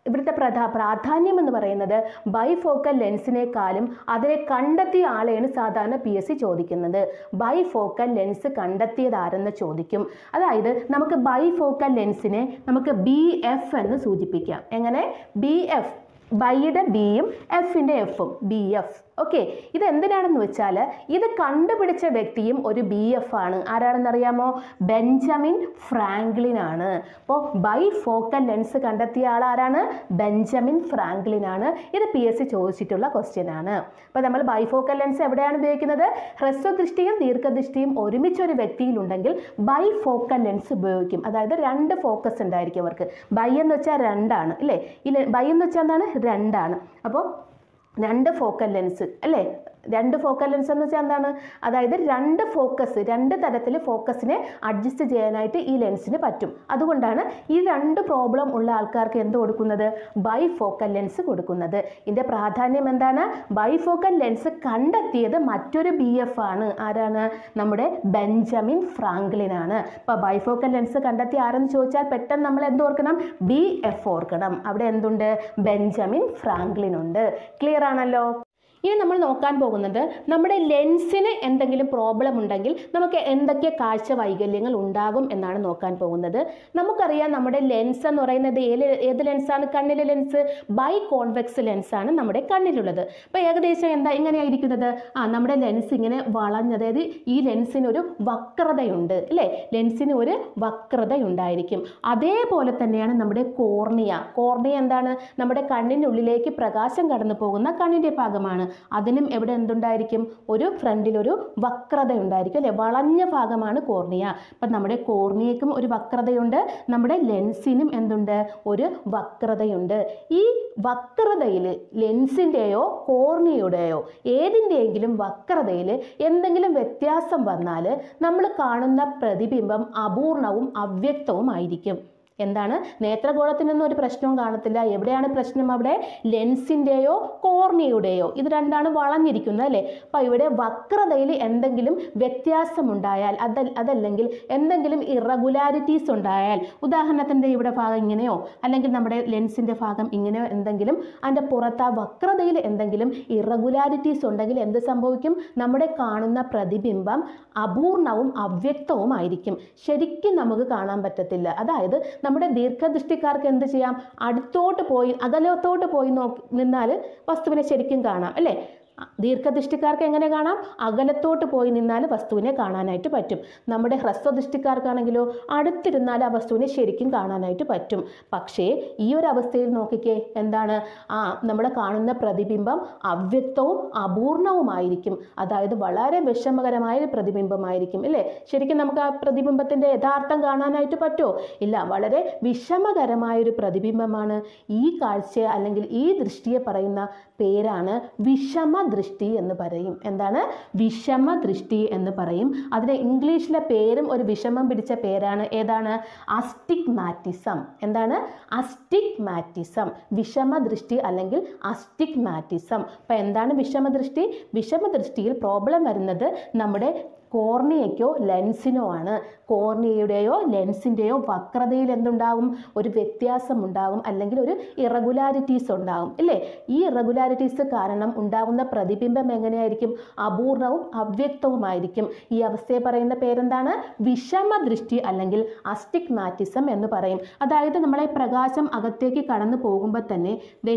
ഇവിടുത്തെ പ്രധാ പ്രാധാന്യം എന്ന് പറയുന്നത് ബൈഫോക്കൽ ലെൻസിനേക്കാളും അതിനെ കണ്ടെത്തിയ ആളെയാണ് സാധാരണ പി എസ് സി ചോദിക്കുന്നത് ബൈഫോക്കൽ ലെൻസ് കണ്ടെത്തിയത് ആരെന്ന് ചോദിക്കും അതായത് നമുക്ക് ബൈഫോക്കൽ ലെൻസിനെ നമുക്ക് ബി എഫ് എന്ന് സൂചിപ്പിക്കാം എങ്ങനെ ബി എഫ് ബൈയുടെ ബിയും എഫിൻ്റെ എഫും ബി എഫ് ഓക്കെ ഇത് എന്തിനാണെന്ന് വെച്ചാൽ ഇത് കണ്ടുപിടിച്ച വ്യക്തിയും ഒരു ബി എഫ് ആണ് ആരാണെന്നറിയാമോ ബെഞ്ചമിൻ ഫ്രാങ്ക്ലിൻ ആണ് അപ്പോൾ ബൈ ഫോക്കൽ ലെൻസ് കണ്ടെത്തിയ ആൾ ആരാണ് ബെഞ്ചമിൻ ഫ്രാങ്ക്ലിൻ ആണ് ഇത് പി എസ് സി ചോദിച്ചിട്ടുള്ള ക്വസ്റ്റ്യൻ ആണ് അപ്പോൾ നമ്മൾ ബൈഫോക്കൽ ലെൻസ് എവിടെയാണ് ഉപയോഗിക്കുന്നത് ഹ്രസ്വദൃഷ്ടിയും ദീർഘദൃഷ്ടിയും ഒരുമിച്ച് ഒരു വ്യക്തിയിലുണ്ടെങ്കിൽ ബൈഫോക്കൽ ലെൻസ് ഉപയോഗിക്കും അതായത് രണ്ട് ഫോക്കസ് ഉണ്ടായിരിക്കും അവർക്ക് ബൈ എന്ന് വെച്ചാൽ രണ്ടാണ് അല്ലേ ഈ ബൈ എന്ന് വെച്ചാൽ എന്താണ് രണ്ടാണ് അപ്പോൾ രണ്ട് ഫോക്കൽ ലെൻസ് അല്ലേ രണ്ട് ഫോക്കൽ ലെൻസ് എന്ന് വെച്ചാൽ എന്താണ് അതായത് രണ്ട് ഫോക്കസ് രണ്ട് തരത്തിൽ ഫോക്കസിനെ അഡ്ജസ്റ്റ് ചെയ്യാനായിട്ട് ഈ ലെൻസിന് പറ്റും അതുകൊണ്ടാണ് ഈ രണ്ട് പ്രോബ്ലം ഉള്ള ആൾക്കാർക്ക് എന്ത് കൊടുക്കുന്നത് ബൈ ഫോക്കൽ ലെൻസ് കൊടുക്കുന്നത് ഇതിൻ്റെ പ്രാധാന്യം എന്താണ് ബൈ ഫോക്കൽ ലെൻസ് കണ്ടെത്തിയത് മറ്റൊരു ബി എഫ് ആണ് ആരാണ് നമ്മുടെ ബെഞ്ചമിൻ ഫ്രാങ്ക്ലിൻ ആണ് അപ്പോൾ ബൈഫോക്കൽ ലെൻസ് കണ്ടെത്തി ആരെന്ന് ചോദിച്ചാൽ പെട്ടെന്ന് നമ്മൾ എന്ത് ഓർക്കണം ബി എഫ് ഓർക്കണം അവിടെ എന്തുണ്ട് ബെഞ്ചമിൻ ഫ്രാങ്ക്ലിൻ ഉണ്ട് ക്ലിയർ ആണല്ലോ ഇനി നമ്മൾ നോക്കാൻ പോകുന്നത് നമ്മുടെ ലെൻസിന് എന്തെങ്കിലും പ്രോബ്ലം ഉണ്ടെങ്കിൽ നമുക്ക് എന്തൊക്കെ കാഴ്ച വൈകല്യങ്ങൾ ഉണ്ടാകും എന്നാണ് നോക്കാൻ പോകുന്നത് നമുക്കറിയാം നമ്മുടെ ലെൻസ് എന്ന് പറയുന്നത് ഏത് ഏത് ലെൻസാണ് കണ്ണിലെ ലെൻസ് ബൈ കോൺവെക്സ് ലെൻസാണ് നമ്മുടെ കണ്ണിലുള്ളത് അപ്പോൾ ഏകദേശം എന്താ എങ്ങനെയായിരിക്കുന്നത് ആ നമ്മുടെ ലെൻസ് ഇങ്ങനെ വളഞ്ഞ് അതായത് ഈ ലെൻസിന് ഒരു വക്രതയുണ്ട് അല്ലേ ലെൻസിന് ഒരു വക്രതയുണ്ടായിരിക്കും അതേപോലെ തന്നെയാണ് നമ്മുടെ കോർണിയ കോർണിയ എന്താണ് നമ്മുടെ കണ്ണിൻ്റെ ഉള്ളിലേക്ക് പ്രകാശം കടന്നു പോകുന്ന കണ്ണിൻ്റെ ഭാഗമാണ് അതിനും എവിടെ എന്തുണ്ടായിരിക്കും ഒരു ഫ്രണ്ടിൽ ഒരു വക്രത ഉണ്ടായിരിക്കും അല്ലേ വളഞ്ഞ ഭാഗമാണ് കോർണിയ അപ്പം നമ്മുടെ കോർണിയക്കും ഒരു വക്രതയുണ്ട് നമ്മുടെ ലെൻസിനും എന്തുണ്ട് ഒരു വക്രതയുണ്ട് ഈ വക്രതയിൽ ലെൻസിൻ്റെയോ കോർണിയുടെയോ ഏതിൻ്റെയെങ്കിലും വക്രതയിൽ എന്തെങ്കിലും വ്യത്യാസം വന്നാൽ നമ്മൾ കാണുന്ന പ്രതിബിംബം അപൂർണവും അവ്യക്തവും ആയിരിക്കും എന്താണ് നേത്രഗോളത്തിനൊന്നും ഒരു പ്രശ്നവും കാണത്തില്ല എവിടെയാണ് പ്രശ്നം അവിടെ ലെൻസിൻ്റെയോ കോർണിയുടെയോ ഇത് രണ്ടാണ് വളഞ്ഞിരിക്കുന്നത് അല്ലേ അപ്പോൾ ഇവിടെ വക്രതയിൽ എന്തെങ്കിലും വ്യത്യാസമുണ്ടായാൽ അത് അതല്ലെങ്കിൽ എന്തെങ്കിലും ഇറഗുലാരിറ്റീസ് ഉണ്ടായാൽ ഉദാഹരണത്തിൻ്റെ ഇവിടെ ഭാഗം ഇങ്ങനെയോ അല്ലെങ്കിൽ നമ്മുടെ ലെൻസിൻ്റെ ഭാഗം ഇങ്ങനെയോ എന്തെങ്കിലും അതിൻ്റെ പുറത്ത് ആ വക്രതയിൽ എന്തെങ്കിലും ഇറഗുലാരിറ്റീസ് ഉണ്ടെങ്കിൽ എന്ത് സംഭവിക്കും നമ്മുടെ കാണുന്ന പ്രതിബിംബം അപൂർണവും അവ്യക്തവുമായിരിക്കും ശരിക്കും നമുക്ക് കാണാൻ പറ്റത്തില്ല അതായത് നമ്മുടെ ദീർഘദൃഷ്ടിക്കാർക്ക് എന്ത് ചെയ്യാം അടുത്തോട്ട് പോയി അകലത്തോട്ട് പോയി നോക്കി നിന്നാൽ വസ്തുവിനെ ശരിക്കും കാണാം അല്ലേ ദീർഘദൃഷ്ടിക്കാർക്ക് എങ്ങനെ കാണാം അകലത്തോട്ട് പോയി നിന്നാൽ വസ്തുവിനെ കാണാനായിട്ട് പറ്റും നമ്മുടെ ഹ്രസ്വദൃഷ്ടിക്കാർക്കാണെങ്കിലോ അടുത്തിരുന്നാൽ ആ വസ്തുവിനെ ശരിക്കും കാണാനായിട്ട് പറ്റും പക്ഷേ ഈ ഒരു അവസ്ഥയിൽ നോക്കിക്കേ എന്താണ് ആ നമ്മൾ കാണുന്ന പ്രതിബിംബം അവ്യക്തവും അപൂർണവുമായിരിക്കും അതായത് വളരെ വിഷമകരമായ ഒരു പ്രതിബിംബമായിരിക്കും അല്ലേ ശരിക്കും നമുക്ക് ആ പ്രതിബിംബത്തിൻ്റെ യഥാർത്ഥം കാണാനായിട്ട് പറ്റുമോ ഇല്ല വളരെ വിഷമകരമായ ഒരു പ്രതിബിംബമാണ് ഈ കാഴ്ച അല്ലെങ്കിൽ ഈ ദൃഷ്ടിയെ പറയുന്ന പേരാണ് വിഷമ ദൃഷ്ടി എന്ന് പറയും എന്താണ് വിഷമ ദൃഷ്ടി എന്ന് പറയും അതിന് ഇംഗ്ലീഷിലെ പേരും ഒരു വിഷമം പിടിച്ച പേരാണ് ഏതാണ് അസ്റ്റിഗ്മാറ്റിസം എന്താണ് അസ്റ്റിഗ്മാറ്റിസം വിഷമ ദൃഷ്ടി അല്ലെങ്കിൽ അസ്റ്റിഗ്മാറ്റിസം അപ്പോൾ എന്താണ് വിഷമദൃഷ്ടി വിഷമദൃഷ്ടിയിൽ പ്രോബ്ലം വരുന്നത് നമ്മുടെ കോർണിയയ്ക്കോ ലെൻസിനോ ആണ് കോർണിയയുടെയോ ലെൻസിൻ്റെയോ വക്രതയിൽ എന്തുണ്ടാകും ഒരു വ്യത്യാസം ഉണ്ടാകും അല്ലെങ്കിൽ ഒരു ഇറഗുലാരിറ്റീസ് ഉണ്ടാകും ഇല്ലേ ഈ ഇറഗുലാരിറ്റീസ് കാരണം ഉണ്ടാകുന്ന പ്രതിബിംബം എങ്ങനെയായിരിക്കും അപൂർണവും അവ്യക്തവുമായിരിക്കും ഈ അവസ്ഥയെ പറയുന്ന പേരെന്താണ് വിഷമ ദൃഷ്ടി അല്ലെങ്കിൽ അസ്റ്റിഗ്മാറ്റിസം എന്ന് പറയും അതായത് നമ്മളെ പ്രകാശം അകത്തേക്ക് കടന്നു പോകുമ്പോൾ തന്നെ ദേ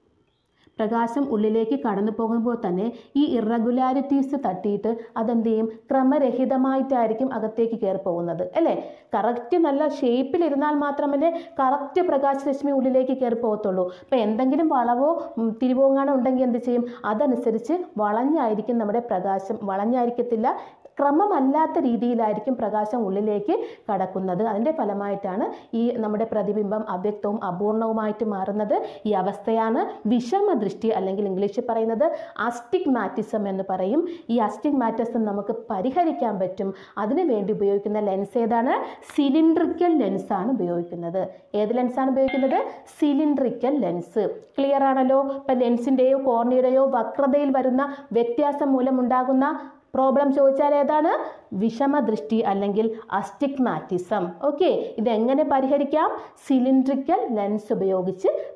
പ്രകാശം ഉള്ളിലേക്ക് കടന്നു പോകുമ്പോൾ തന്നെ ഈ ഇറഗുലാരിറ്റീസ് തട്ടിയിട്ട് അതെന്ത് ചെയ്യും ക്രമരഹിതമായിട്ടായിരിക്കും അകത്തേക്ക് കയറി പോകുന്നത് അല്ലേ കറക്റ്റ് നല്ല ഷേപ്പിലിരുന്നാൽ മാത്രമല്ലേ കറക്റ്റ് പ്രകാശരശ്മി ഉള്ളിലേക്ക് കയറി പോകത്തുള്ളൂ അപ്പോൾ എന്തെങ്കിലും വളവോ ഉം, തിരിവോങ്ങാനോ ഉണ്ടെങ്കിൽ എന്ത് ചെയ്യും അതനുസരിച്ച് വളഞ്ഞായിരിക്കും നമ്മുടെ പ്രകാശം വളഞ്ഞായിരിക്കത്തില്ല ക്രമമല്ലാത്ത രീതിയിലായിരിക്കും പ്രകാശം ഉള്ളിലേക്ക് കടക്കുന്നത് അതിൻ്റെ ഫലമായിട്ടാണ് ഈ നമ്മുടെ പ്രതിബിംബം അവ്യക്തവും അപൂർണവുമായിട്ട് മാറുന്നത് ഈ അവസ്ഥയാണ് വിഷമദൃഷ്ടി അല്ലെങ്കിൽ ഇംഗ്ലീഷിൽ പറയുന്നത് അസ്റ്റിഗ്മാറ്റിസം എന്ന് പറയും ഈ അസ്റ്റിഗ്മാറ്റിസം നമുക്ക് പരിഹരിക്കാൻ പറ്റും അതിനു വേണ്ടി ഉപയോഗിക്കുന്ന ലെൻസ് ഏതാണ് സിലിണ്ട്രിക്കൽ ലെൻസാണ് ഉപയോഗിക്കുന്നത് ഏത് ലെൻസാണ് ഉപയോഗിക്കുന്നത് സിലിണ്ട്രിക്കൽ ലെൻസ് ക്ലിയർ ആണല്ലോ ഇപ്പം ലെൻസിൻ്റെയോ കോർണിയുടെയോ വക്രതയിൽ വരുന്ന വ്യത്യാസം മൂലമുണ്ടാകുന്ന പ്രോബ്ലം ചോദിച്ചാൽ ഏതാണ് വിഷമദൃഷ്ടി അല്ലെങ്കിൽ അസ്റ്റിഗ്മാറ്റിസം ഓക്കെ ഇതെങ്ങനെ പരിഹരിക്കാം സിലിണ്ട്രിക്കൽ ലെൻസ് ഉപയോഗിച്ച്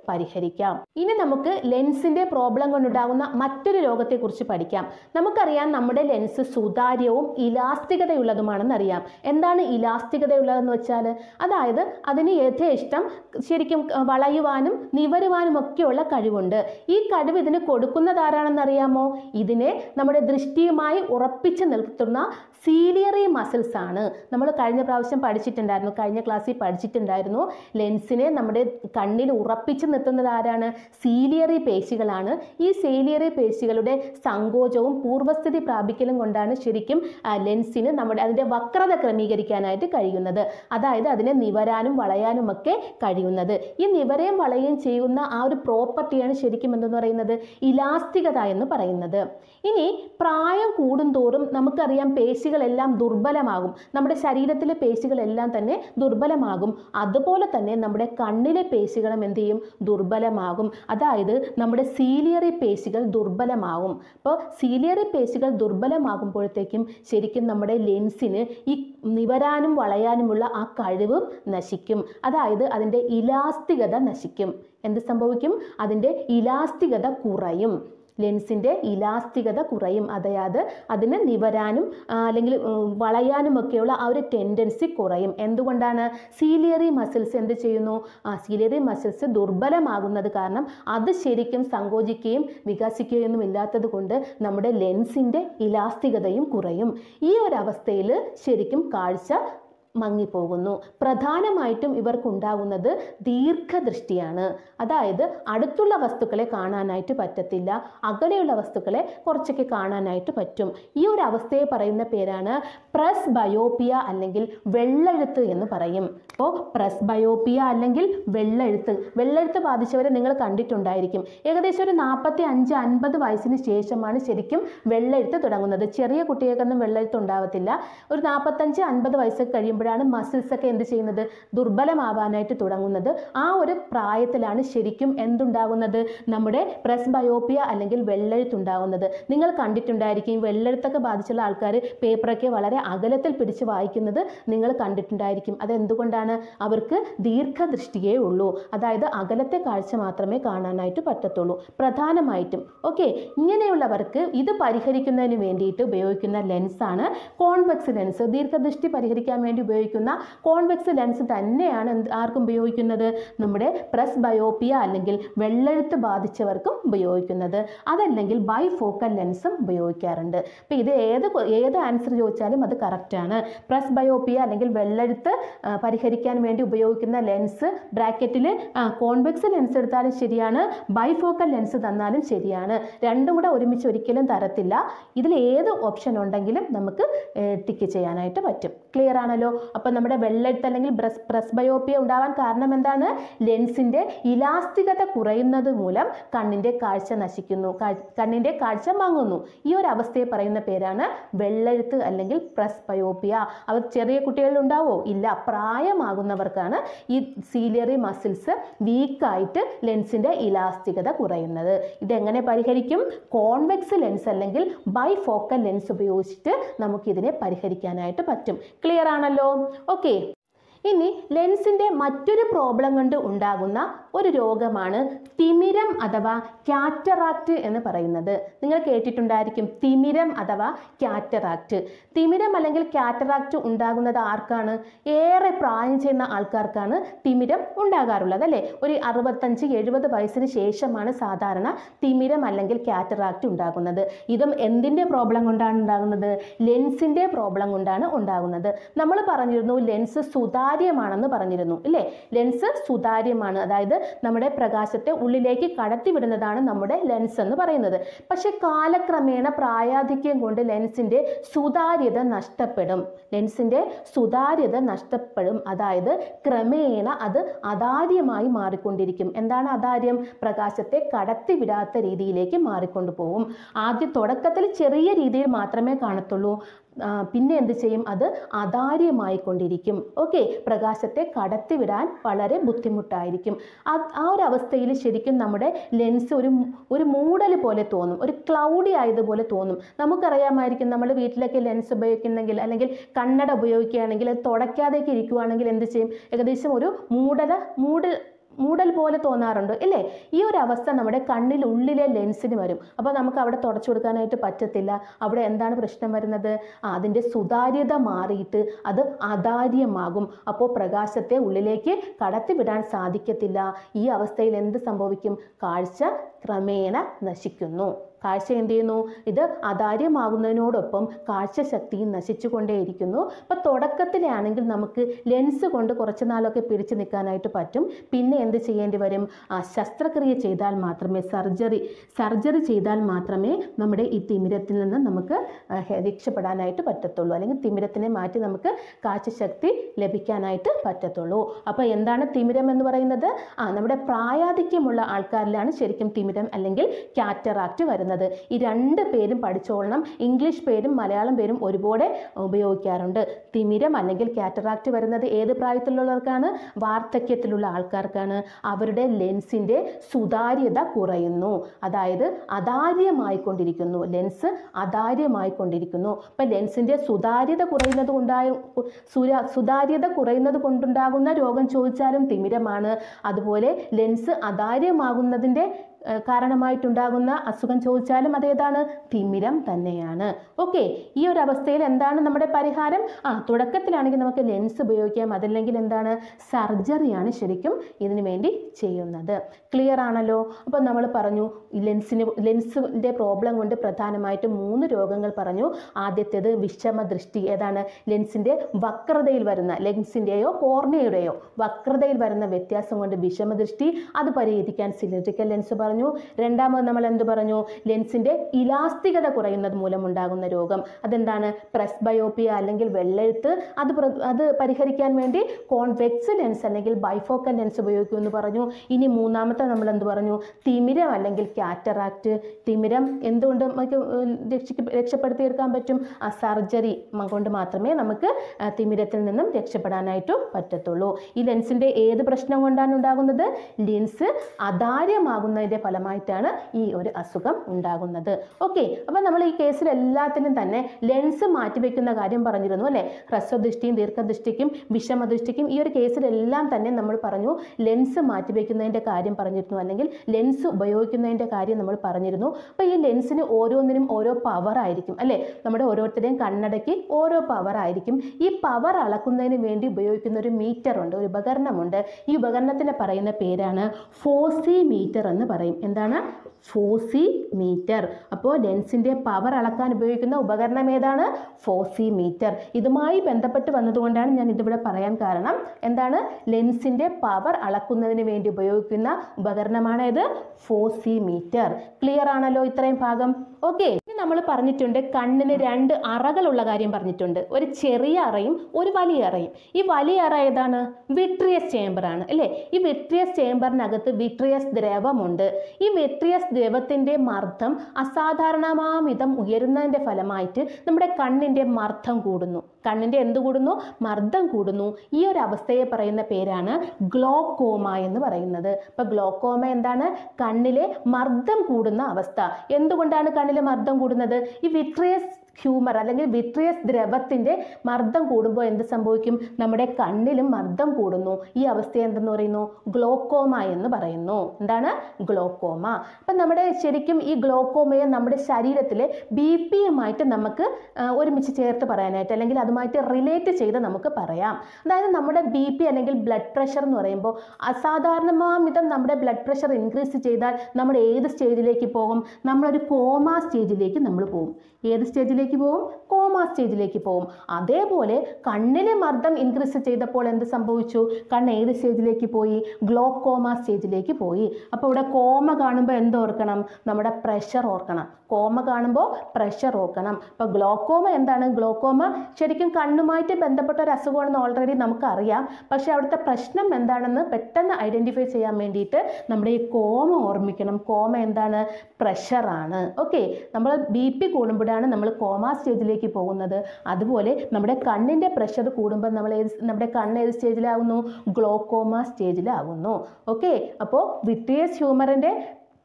പരിഹരിക്കാം ഇനി നമുക്ക് ലെൻസിന്റെ പ്രോബ്ലം കൊണ്ടുണ്ടാകുന്ന മറ്റൊരു രോഗത്തെക്കുറിച്ച് പഠിക്കാം നമുക്കറിയാം നമ്മുടെ ലെൻസ് സുതാര്യവും ഇലാസ്തികതയുള്ളതുമാണെന്ന് അറിയാം എന്താണ് ഇലാസ്തികതയുള്ളതെന്ന് വെച്ചാൽ അതായത് അതിന് യഥേഷ്ടം ശരിക്കും അഹ്, വളയുവാനും നിവരുവാനും ഒക്കെയുള്ള കഴിവുണ്ട് ഈ കഴിവ് ഇതിന് കൊടുക്കുന്നത് ആരാണെന്ന് അറിയാമോ ഇതിനെ നമ്മുടെ ദൃഷ്ടിയുമായി ഉറപ്പിച്ച് നിർത്തുന്ന സീലിയറി മസിൽസ് ആണ് നമ്മൾ കഴിഞ്ഞ പ്രാവശ്യം പഠിച്ചിട്ടുണ്ടായിരുന്നു കഴിഞ്ഞ ക്ലാസ്സിൽ പഠിച്ചിട്ടുണ്ടായിരുന്നു ലെൻസിനെ നമ്മുടെ കണ്ണിൽ ഉറപ്പിച്ച് നിർത്തുന്നത് ആരാണ് സീലിയറി പേശികളാണ് ഈ സീലിയറി പേശികളുടെ സങ്കോചവും പൂർവ്വസ്ഥിതി പ്രാപിക്കലും കൊണ്ടാണ് ശരിക്കും ആ, ലെൻസിന് നമ്മുടെ അതിൻ്റെ വക്രത ക്രമീകരിക്കാനായിട്ട് കഴിയുന്നത് അതായത് അതിനെ നിവരാനും വളയാനും ഒക്കെ കഴിയുന്നത് ഈ നിവരയും വളയുകയും ചെയ്യുന്ന ആ ഒരു പ്രോപ്പർട്ടിയാണ് ശരിക്കും എന്തെന്ന് പറയുന്നത് ഇലാസ്തികത എന്ന് പറയുന്നത് ഇനി പ്രായം കൂടുന്തോറും നമുക്കറിയാം പേശികളെല്ലാം ദുർബലമാകും നമ്മുടെ ശരീരത്തിലെ പേശികളെല്ലാം തന്നെ ദുർബലമാകും അതുപോലെ തന്നെ നമ്മുടെ കണ്ണിലെ പേശികളും എന്ത് ചെയ്യും ദുർബലമാകും അതായത് നമ്മുടെ സീലിയറി പേശികൾ ദുർബലമാകും അപ്പോൾ സീലിയറി പേശികൾ ദുർബലമാകുമ്പോഴത്തേക്കും ശരിക്കും നമ്മുടെ ലെൻസിന് ഈ നിവരാനും വളയാനുമുള്ള ആ കഴിവും നശിക്കും അതായത് അതിൻ്റെ ഇലാസ്തികത നശിക്കും എന്ത് സംഭവിക്കും അതിൻ്റെ ഇലാസ്തികത കുറയും ലെൻസിൻ്റെ ഇലാസ്തികത കുറയും അതായത് അതിന് നിവരാനും ആ, അല്ലെങ്കിൽ ഉം, വളയാനും ഒക്കെയുള്ള ആ ഒരു ടെൻഡൻസി കുറയും എന്തുകൊണ്ടാണ് സീലിയറി മസിൽസ് എന്ത് ചെയ്യുന്നു ആ സീലിയറി മസിൽസ് ദുർബലമാകുന്നത് കാരണം അത് ശരിക്കും സങ്കോചിക്കുകയും വികസിക്കുകയൊന്നും ഇല്ലാത്തത് കൊണ്ട് നമ്മുടെ ലെൻസിൻ്റെ ഇലാസ്തികതയും കുറയും ഈ ഒരു അവസ്ഥയിൽ ശരിക്കും കാഴ്ച മങ്ങിപ്പോകുന്നു പ്രധാനമായിട്ടും ഇവർക്കുണ്ടാകുന്നത് ദീർഘദൃഷ്ടിയാണ് അതായത് അടുത്തുള്ള വസ്തുക്കളെ കാണാനായിട്ട് പറ്റത്തില്ല അകലെയുള്ള വസ്തുക്കളെ കുറച്ചൊക്കെ കാണാനായിട്ട് പറ്റും ഈ ഒരു അവസ്ഥയെ പറയുന്ന പേരാണ് പ്രസ് ബയോപ്പിയ അല്ലെങ്കിൽ വെള്ളെഴുത്ത് എന്ന് പറയും അപ്പോൾ പ്രസ് ബയോപ്പിയ അല്ലെങ്കിൽ വെള്ളെഴുത്ത് വെള്ളെഴുത്ത് ബാധിച്ചവരെ നിങ്ങൾ കണ്ടിട്ടുണ്ടായിരിക്കും ഏകദേശം ഒരു നാൽപ്പത്തി അഞ്ച് അൻപത് വയസ്സിന് ശേഷമാണ് ശരിക്കും വെള്ളെഴുത്ത് തുടങ്ങുന്നത് ചെറിയ കുട്ടികൾക്കൊന്നും വെള്ളെഴുത്ത് ഉണ്ടാവത്തില്ല ഒരു നാൽപ്പത്തഞ്ച് അൻപത് വയസ്സൊക്കെ കഴിയുമ്പോഴാണ് മസിൽസ് ഒക്കെ എന്ത് ചെയ്യുന്നത് ദുർബലമാവാനായിട്ട് തുടങ്ങുന്നത് ആ ഒരു പ്രായത്തിലാണ് ശരിക്കും എന്തുണ്ടാകുന്നത് നമ്മുടെ പ്രസ് ബയോപ്പിയ അല്ലെങ്കിൽ വെള്ളെഴുത്തുണ്ടാകുന്നത് നിങ്ങൾ കണ്ടിട്ടുണ്ടായിരിക്കും ഈ വെള്ളെഴുത്തൊക്കെ ബാധിച്ചുള്ള ആൾക്കാർ പേപ്പറൊക്കെ വളരെ അകലത്തിൽ പിടിച്ച് വായിക്കുന്നത് നിങ്ങൾ കണ്ടിട്ടുണ്ടായിരിക്കും അതെന്തുകൊണ്ടാണ് അവർക്ക് ദീർഘദൃഷ്ടിയേ ഉള്ളൂ അതായത് അകലത്തെ കാഴ്ച മാത്രമേ കാണാനായിട്ട് പറ്റത്തുള്ളൂ പ്രധാനമായിട്ടും ഓക്കെ ഇങ്ങനെയുള്ളവർക്ക് ഇത് പരിഹരിക്കുന്നതിന് വേണ്ടിയിട്ട് ഉപയോഗിക്കുന്ന ലെൻസാണ് കോൺവെക്സ് ലെൻസ് ദീർഘദൃഷ്ടി പരിഹരിക്കാൻ വേണ്ടി ഉപയോഗിക്കുന്ന കോൺവെക്സ് ലെൻസ് തന്നെയാണ് എന്ത് ആർക്കും ഉപയോഗിക്കുന്നത് നമ്മുടെ പ്രസ് ബയോപ്പിയ അല്ലെങ്കിൽ വെള്ളെഴുത്ത് ബാധിച്ചവർക്കും ഉപയോഗിക്കുന്നത് അതല്ലെങ്കിൽ ബൈഫോക്കൽ ലെൻസും ഉപയോഗിക്കാറുണ്ട് അപ്പോൾ ഇത് ഏത് കൊ- ഏത് ആൻസർ ചോദിച്ചാലും അത് കറക്റ്റാണ് പ്രസ് ബയോപ്പിയ അല്ലെങ്കിൽ വെള്ളെഴുത്ത് ആ, പരിഹരിക്കാൻ വേണ്ടി ഉപയോഗിക്കുന്ന ലെൻസ് ബ്രാക്കറ്റിൽ കോൺവെക്സ് ലെൻസ് എടുത്താലും ശരിയാണ് ബൈഫോക്കൽ ലെൻസ് തന്നാലും ശരിയാണ് രണ്ടും കൂടെ ഒരുമിച്ച് ഒരിക്കലും തരത്തില്ല ഇതിൽ ഏത് ഓപ്ഷൻ ഉണ്ടെങ്കിലും നമുക്ക് ടിക്ക് ചെയ്യാനായിട്ട് പറ്റും ക്ലിയർ ആണല്ലോ അപ്പോൾ നമ്മുടെ വെള്ളെഴുത്ത് അല്ലെങ്കിൽ ബ്രസ് പ്രസ് ബയോപ്പിയ ഉണ്ടാവാൻ കാരണം എന്താണ് ലെൻസിൻ്റെ ഇലാസ്തികത കുറയുന്നത് മൂലം കണ്ണിൻ്റെ കാഴ്ച നശിക്കുന്നു കാഴ്- കണ്ണിൻ്റെ കാഴ്ച മങ്ങുന്നു ഈ ഒരു അവസ്ഥയെ പറയുന്ന പേരാണ് വെള്ളെഴുത്ത് അല്ലെങ്കിൽ പ്രസ് ബയോപ്പിയ അവർ ചെറിയ കുട്ടികളിലുണ്ടാവോ ഇല്ല പ്രായമാകുന്നവർക്കാണ് ഈ സീലിയറി മസിൽസ് വീക്കായിട്ട് ലെൻസിൻ്റെ ഇലാസ്തികത കുറയുന്നത് ഇതെങ്ങനെ പരിഹരിക്കും കോൺവെക്സ് ലെൻസ് അല്ലെങ്കിൽ ബൈഫോക്കൽ ലെൻസ് ഉപയോഗിച്ചിട്ട് നമുക്കിതിനെ പരിഹരിക്കാനായിട്ട് പറ്റും ക്ലിയർ ആണല്ലോ ഓക്കെ ഇനി ലെൻസിൻ്റെ മറ്റൊരു പ്രോബ്ലം കൊണ്ട് ഉണ്ടാകുന്ന ഒരു രോഗമാണ് തിമിരം അഥവാ കാറ്ററാക്റ്റ് എന്ന് പറയുന്നത് നിങ്ങൾ കേട്ടിട്ടുണ്ടായിരിക്കും തിമിരം അഥവാ കാറ്ററാക്റ്റ് തിമിരം അല്ലെങ്കിൽ കാറ്ററാക്റ്റ് ഉണ്ടാകുന്നത് ആർക്കാണ് ഏറെ പ്രായം ചെയ്യുന്ന ആൾക്കാർക്കാണ് തിമിരം ഉണ്ടാകാറുള്ളത് അല്ലേ ഒരു അറുപത്തഞ്ച് എഴുപത് വയസ്സിന് ശേഷമാണ് സാധാരണ തിമിരം അല്ലെങ്കിൽ കാറ്ററാക്റ്റ് ഉണ്ടാകുന്നത് ഇതും എന്തിൻ്റെ പ്രോബ്ലം കൊണ്ടാണ് ഉണ്ടാകുന്നത് ലെൻസിൻ്റെ പ്രോബ്ലം കൊണ്ടാണ് ഉണ്ടാകുന്നത് നമ്മൾ പറഞ്ഞിരുന്നു ലെൻസ് സുതാര്യമാണെന്ന് പറഞ്ഞിരുന്നു ഇല്ലേ ലെൻസ് സുതാര്യമാണ് അതായത് നമ്മുടെ പ്രകാശത്തെ ഉള്ളിലേക്ക് കടത്തിവിടുന്നതാണ് നമ്മുടെ ലെൻസ് എന്ന് പറയുന്നത് പക്ഷെ കാലക്രമേണ പ്രായാധിക്യം കൊണ്ട് ലെൻസിൻ്റെ സുതാര്യത നഷ്ടപ്പെടും ലെൻസിൻ്റെ സുതാര്യത നഷ്ടപ്പെടും അതായത് ക്രമേണ അത് അതാര്യമായി മാറിക്കൊണ്ടിരിക്കും എന്താണ് അതാര്യം പ്രകാശത്തെ കടത്തിവിടാത്ത രീതിയിലേക്ക് മാറിക്കൊണ്ടു പോകും ആദ്യം തുടക്കത്തിൽ ചെറിയ രീതിയിൽ മാത്രമേ കാണത്തുള്ളൂ ആ, പിന്നെ എന്ത് ചെയ്യും അത് അതാര്യമായി കൊണ്ടിരിക്കും ഓക്കെ പ്രകാശത്തെ കടത്തിവിടാൻ വളരെ ബുദ്ധിമുട്ടായിരിക്കും ആ ആ ഒരു അവസ്ഥയിൽ ശരിക്കും നമ്മുടെ ലെൻസ് ഒരു മു- ഒരു മൂടൽ പോലെ തോന്നും ഒരു ക്ലൗഡി ആയതുപോലെ തോന്നും നമുക്കറിയാമായിരിക്കും നമ്മൾ വീട്ടിലൊക്കെ ലെൻസ് ഉപയോഗിക്കുന്നെങ്കിൽ അല്ലെങ്കിൽ കണ്ണട ഉപയോഗിക്കുകയാണെങ്കിൽ അത് തുടയ്ക്കാതെയൊക്കെ ഇരിക്കുവാണെങ്കിൽ എന്ത് ചെയ്യും ഏകദേശം ഒരു മൂടല മൂടൽ മൂടൽ പോലെ തോന്നാറുണ്ട് ഇല്ലേ ഈ ഒരു അവസ്ഥ നമ്മുടെ കണ്ണിനുള്ളിലെ ലെൻസിന് വരും അപ്പോൾ നമുക്ക് അവിടെ തുടച്ചു കൊടുക്കാനായിട്ട് പറ്റത്തില്ല അവിടെ എന്താണ് പ്രശ്നം വരുന്നത് ആ, അതിൻ്റെ സുതാര്യത മാറിയിട്ട് അത് അതാര്യമാകും അപ്പോൾ പ്രകാശത്തെ ഉള്ളിലേക്ക് കടത്തിവിടാൻ സാധിക്കത്തില്ല ഈ അവസ്ഥയിൽ എന്ത് സംഭവിക്കും കാഴ്ച ക്രമേണ നശിക്കുന്നു കാഴ്ച എന്ത് ചെയ്യുന്നു ഇത് അതാര്യമാകുന്നതിനോടൊപ്പം കാഴ്ചശക്തിയും നശിച്ചുകൊണ്ടേയിരിക്കുന്നു അപ്പോൾ തുടക്കത്തിലാണെങ്കിൽ നമുക്ക് ലെൻസ് കൊണ്ട് കുറച്ച് നാളൊക്കെ പിടിച്ചു നിൽക്കാനായിട്ട് പറ്റും പിന്നെ എന്ത് ചെയ്യേണ്ടി വരും ആ ശസ്ത്രക്രിയ ചെയ്താൽ മാത്രമേ സർജറി സർജറി ചെയ്താൽ മാത്രമേ നമ്മുടെ ഈ തിമിരത്തിൽ നിന്ന് നമുക്ക് ആ, ഹെ- രക്ഷപ്പെടാനായിട്ട് പറ്റത്തുള്ളൂ അല്ലെങ്കിൽ തിമിരത്തിനെ മാറ്റി നമുക്ക് കാഴ്ചശക്തി ലഭിക്കാനായിട്ട് പറ്റത്തുള്ളൂ അപ്പോൾ എന്താണ് തിമിരം എന്ന് പറയുന്നത് ആ നമ്മുടെ പ്രായാധിക്യമുള്ള ആൾക്കാരിലാണ് ശരിക്കും തിമിരം അല്ലെങ്കിൽ കാറ്ററാക്റ്റ് വരുന്നത് ഈ രണ്ട് പേരും പഠിച്ചോളണം ഇംഗ്ലീഷ് പേരും മലയാളം പേരും ഒരുപോലെ ഉപയോഗിക്കാറുണ്ട് തിമിരം അല്ലെങ്കിൽ കാറ്ററാക്റ്റ് വരുന്നത് ഏത് പ്രായത്തിലുള്ളവർക്കാണ് വാർദ്ധക്യത്തിലുള്ള ആൾക്കാർക്കാണ് അവരുടെ ലെൻസിൻ്റെ സുതാര്യത കുറയുന്നു അതായത് അതാര്യമായിക്കൊണ്ടിരിക്കുന്നു ലെൻസ് അതാര്യമായിക്കൊണ്ടിരിക്കുന്നു അപ്പം ലെൻസിൻ്റെ സുതാര്യത കുറയുന്നത് കൊണ്ടായ സുര സുതാര്യത കുറയുന്നത് കൊണ്ടുണ്ടാകുന്ന രോഗം ചോദിച്ചാലും തിമിരമാണ് അതുപോലെ ലെൻസ് അതാര്യമാകുന്നതിൻ്റെ ഏഹ്, കാരണമായിട്ടുണ്ടാകുന്ന അസുഖം ചോദിച്ചാലും അതേതാണ് തിമിരം തന്നെയാണ് ഓക്കെ ഈ ഒരു അവസ്ഥയിൽ എന്താണ് നമ്മുടെ പരിഹാരം ആ തുടക്കത്തിലാണെങ്കിൽ നമുക്ക് ലെൻസ് ഉപയോഗിക്കാം അതല്ലെങ്കിൽ എന്താണ് സർജറിയാണ് ശരിക്കും ഇതിനു വേണ്ടി ചെയ്യുന്നത് ക്ലിയർ ആണല്ലോ അപ്പോൾ നമ്മൾ പറഞ്ഞു ഈ ലെൻസിന് ലെൻസിൻ്റെ പ്രോബ്ലം കൊണ്ട് പ്രധാനമായിട്ടും മൂന്ന് രോഗങ്ങൾ പറഞ്ഞു ആദ്യത്തേത് വിഷമ ദൃഷ്ടി ഏതാണ് ലെൻസിൻ്റെ വക്രതയിൽ വരുന്ന ലെൻസിൻ്റെയോ കോർണിയയുടെയോ വക്രതയിൽ വരുന്ന വ്യത്യാസം കൊണ്ട് വിഷമദൃഷ്ടി അത് പരിഹരിക്കാൻ സിലിണ്ടറിക്കൽ ലെൻസ് പറഞ്ഞു രണ്ടാമത് നമ്മൾ എന്ത് പറഞ്ഞു ലെൻസിൻ്റെ ഇലാസ്തികത കുറയുന്നത് മൂലമുണ്ടാകുന്ന രോഗം അതെന്താണ് പ്രസ്ബയോപ്പിയ അല്ലെങ്കിൽ വെള്ളെഴുത്ത് അത് പ്ര- അത് പരിഹരിക്കാൻ വേണ്ടി കോൺവെക്സ് ലെൻസ് അല്ലെങ്കിൽ ബൈഫോക്കൽ ലെൻസ് ഉപയോഗിക്കുമെന്ന് പറഞ്ഞു ഇനി മൂന്നാമത്തെ നമ്മൾ എന്ത് പറഞ്ഞു തിമിരം അല്ലെങ്കിൽ കാറ്ററാക്റ്റ് തിമിരം എന്തുകൊണ്ട് നമുക്ക് രക്ഷിക്ക രക്ഷപ്പെടുത്തിയെടുക്കാൻ പറ്റും ആ സർജറി കൊണ്ട് മാത്രമേ നമുക്ക് ആ, തിമിരത്തിൽ നിന്നും രക്ഷപ്പെടാനായിട്ടും പറ്റത്തുള്ളൂ ഈ ലെൻസിൻ്റെ ഏത് പ്രശ്നം കൊണ്ടാണ് ഉണ്ടാകുന്നത് ലെൻസ് അതാര്യമാകുന്നതിൻ്റെ ഫലമായിട്ടാണ് ഈ ഒരു അസുഖം ഉണ്ടാകുന്നത് ഓക്കെ അപ്പോൾ നമ്മൾ ഈ കേസിൽ എല്ലാത്തിനും തന്നെ ലെൻസ് മാറ്റിവെക്കുന്ന കാര്യം പറഞ്ഞിരുന്നു അല്ലേ ഹ്രസ്വദൃഷ്ടിയും ദീർഘദൃഷ്ടിക്കും വിഷമദൃഷ്ടിക്കും ഈ ഒരു കേസിലെല്ലാം തന്നെ നമ്മൾ പറഞ്ഞു ലെൻസ് മാറ്റിവെക്കുന്നതിൻ്റെ കാര്യം പറഞ്ഞിരുന്നു അല്ലെങ്കിൽ ലെൻസ് ഉപയോഗിക്കുന്നതിൻ്റെ കാര്യം നമ്മൾ പറഞ്ഞിരുന്നു അപ്പോൾ ഈ ലെൻസിന് ഓരോന്നിനും ഓരോ പവർ ആയിരിക്കും അല്ലേ നമ്മുടെ ഓരോരുത്തരുടെയും കണ്ണടയ്ക്ക് ഓരോ പവർ ആയിരിക്കും ഈ പവർ അളക്കുന്നതിന് വേണ്ടി ഉപയോഗിക്കുന്ന ഒരു മീറ്റർ ഉണ്ട് ഒരു ഉപകരണമുണ്ട് ഈ ഉപകരണത്തിന് പറയുന്ന പേരാണ് ഫോസി മീറ്റർ എന്ന് പറയും എന്താണ് ഫോസി മീറ്റർ അപ്പോൾ ലെൻസിൻ്റെ പവർ അളക്കാൻ ഉപയോഗിക്കുന്ന ഉപകരണം ഏതാണ് ഫോസി മീറ്റർ ഇതുമായി ബന്ധപ്പെട്ട് വന്നതുകൊണ്ടാണ് ഞാൻ ഇതിവിടെ പറയാൻ കാരണം എന്താണ് ലെൻസിൻ്റെ പവർ അളക്കുന്നതിന് വേണ്ടി ഉപയോഗിക്കുന്ന ഉപകരണമാണ് ഇത് ഫോസി മീറ്റർ ക്ലിയർ ആണല്ലോ ഇത്രയും ഭാഗം ഓക്കെ ഇനി നമ്മൾ പറഞ്ഞിട്ടുണ്ട് കണ്ണിന് രണ്ട് അറകളുള്ള കാര്യം പറഞ്ഞിട്ടുണ്ട് ഒരു ചെറിയ അറയും ഒരു വലിയ അറയും ഈ വലിയ അറ ഏതാണ് വിട്രിയസ് ചേംബറാണ് അല്ലേ ഈ വിട്രിയസ് ചേംബറിനകത്ത് വിട്രിയസ് ദ്രവമുണ്ട് ഈ വിട്രിയസ് ദ്രവത്തിൻ്റെ മർദ്ദം അസാധാരണമാമിതം ഉയരുന്നതിൻ്റെ ഫലമായിട്ട് നമ്മുടെ കണ്ണിൻ്റെ മർദ്ദം കൂടുന്നു കണ്ണിൻ്റെ എന്ത് കൂടുന്നു മർദ്ദം കൂടുന്നു ഈ ഒരു അവസ്ഥയെ പറയുന്ന പേരാണ് ഗ്ലോക്കോമ എന്ന് പറയുന്നത് അപ്പോൾ ഗ്ലോക്കോമ എന്താണ് കണ്ണിലെ മർദ്ദം കൂടുന്ന അവസ്ഥ എന്തുകൊണ്ടാണ് കണ്ണിലെ മർദ്ദം കൂടുന്നത് ഈ വിട്രിയസ് ഹ്യൂമർ അല്ലെങ്കിൽ വിട്രിയസ് ദ്രവത്തിൻ്റെ മർദ്ദം കൂടുമ്പോൾ എന്ത് സംഭവിക്കും നമ്മുടെ കണ്ണിലും മർദ്ദം കൂടുന്നു ഈ അവസ്ഥ എന്തെന്ന് പറയുന്നു ഗ്ലോക്കോമ എന്ന് പറയുന്നു എന്താണ് ഗ്ലോക്കോമ അപ്പം നമ്മുടെ ശരിക്കും ഈ ഗ്ലോക്കോമയെ നമ്മുടെ ശരീരത്തിലെ ബി പിയുമായിട്ട് നമുക്ക് ആ, ഒരുമിച്ച് ചേർത്ത് പറയാനായിട്ട് അല്ലെങ്കിൽ അതുമായിട്ട് റിലേറ്റ് ചെയ്ത് നമുക്ക് പറയാം അതായത് നമ്മുടെ ബി പി അല്ലെങ്കിൽ ബ്ലഡ് പ്രഷർ എന്ന് പറയുമ്പോൾ അസാധാരണമാമിതം നമ്മുടെ ബ്ലഡ് പ്രഷർ ഇൻക്രീസ് ചെയ്താൽ നമ്മൾ ഏത് സ്റ്റേജിലേക്ക് പോകും നമ്മളൊരു കോമ സ്റ്റേജിലേക്ക് നമ്മൾ പോകും ഏത് സ്റ്റേജിലേക്ക് പോകും കോമ സ്റ്റേജിലേക്ക് പോകും അതേപോലെ കണ്ണിലെ മർദ്ദം ഇൻക്രീസ് ചെയ്തപ്പോൾ എന്ത് സംഭവിച്ചു കണ്ണ് ഏത് സ്റ്റേജിലേക്ക് പോയി ഗ്ലോക്കോമ സ്റ്റേജിലേക്ക് പോയി അപ്പോൾ ഇവിടെ കോമ കാണുമ്പോൾ എന്തോർക്കണം നമ്മുടെ പ്രഷർ ഓർക്കണം കോമ കാണുമ്പോൾ പ്രഷർ ഓർക്കണം അപ്പോൾ ഗ്ലോക്കോമ എന്താണ് ഗ്ലോക്കോമ ശരിക്കും കണ്ണുമായിട്ട് ബന്ധപ്പെട്ട ഒരു അസുഖമാണെന്ന് ഓൾറെഡി നമുക്കറിയാം പക്ഷേ അവിടുത്തെ പ്രശ്നം എന്താണെന്ന് പെട്ടെന്ന് ഐഡൻറ്റിഫൈ ചെയ്യാൻ വേണ്ടിയിട്ട് നമ്മുടെ ഈ കോമ ഓർമ്മിക്കണം കോമ എന്താണ് പ്രഷറാണ് ഓക്കെ നമ്മൾ ബി പി കൂടുമ്പോഴാണ് നമ്മൾ കോമ സ്റ്റേജിലേക്ക് പോകുന്നത് അതുപോലെ നമ്മുടെ കണ്ണിൻ്റെ പ്രഷർ കൂടുമ്പോൾ നമ്മൾ ഏത് നമ്മുടെ കണ്ണ് ഏത് സ്റ്റേജിലാകുന്നു ഗ്ലോക്കോമ സ്റ്റേജിലാകുന്നു ഓക്കെ അപ്പോൾ വിട്രിയസ് ഹ്യൂമറിൻ്റെ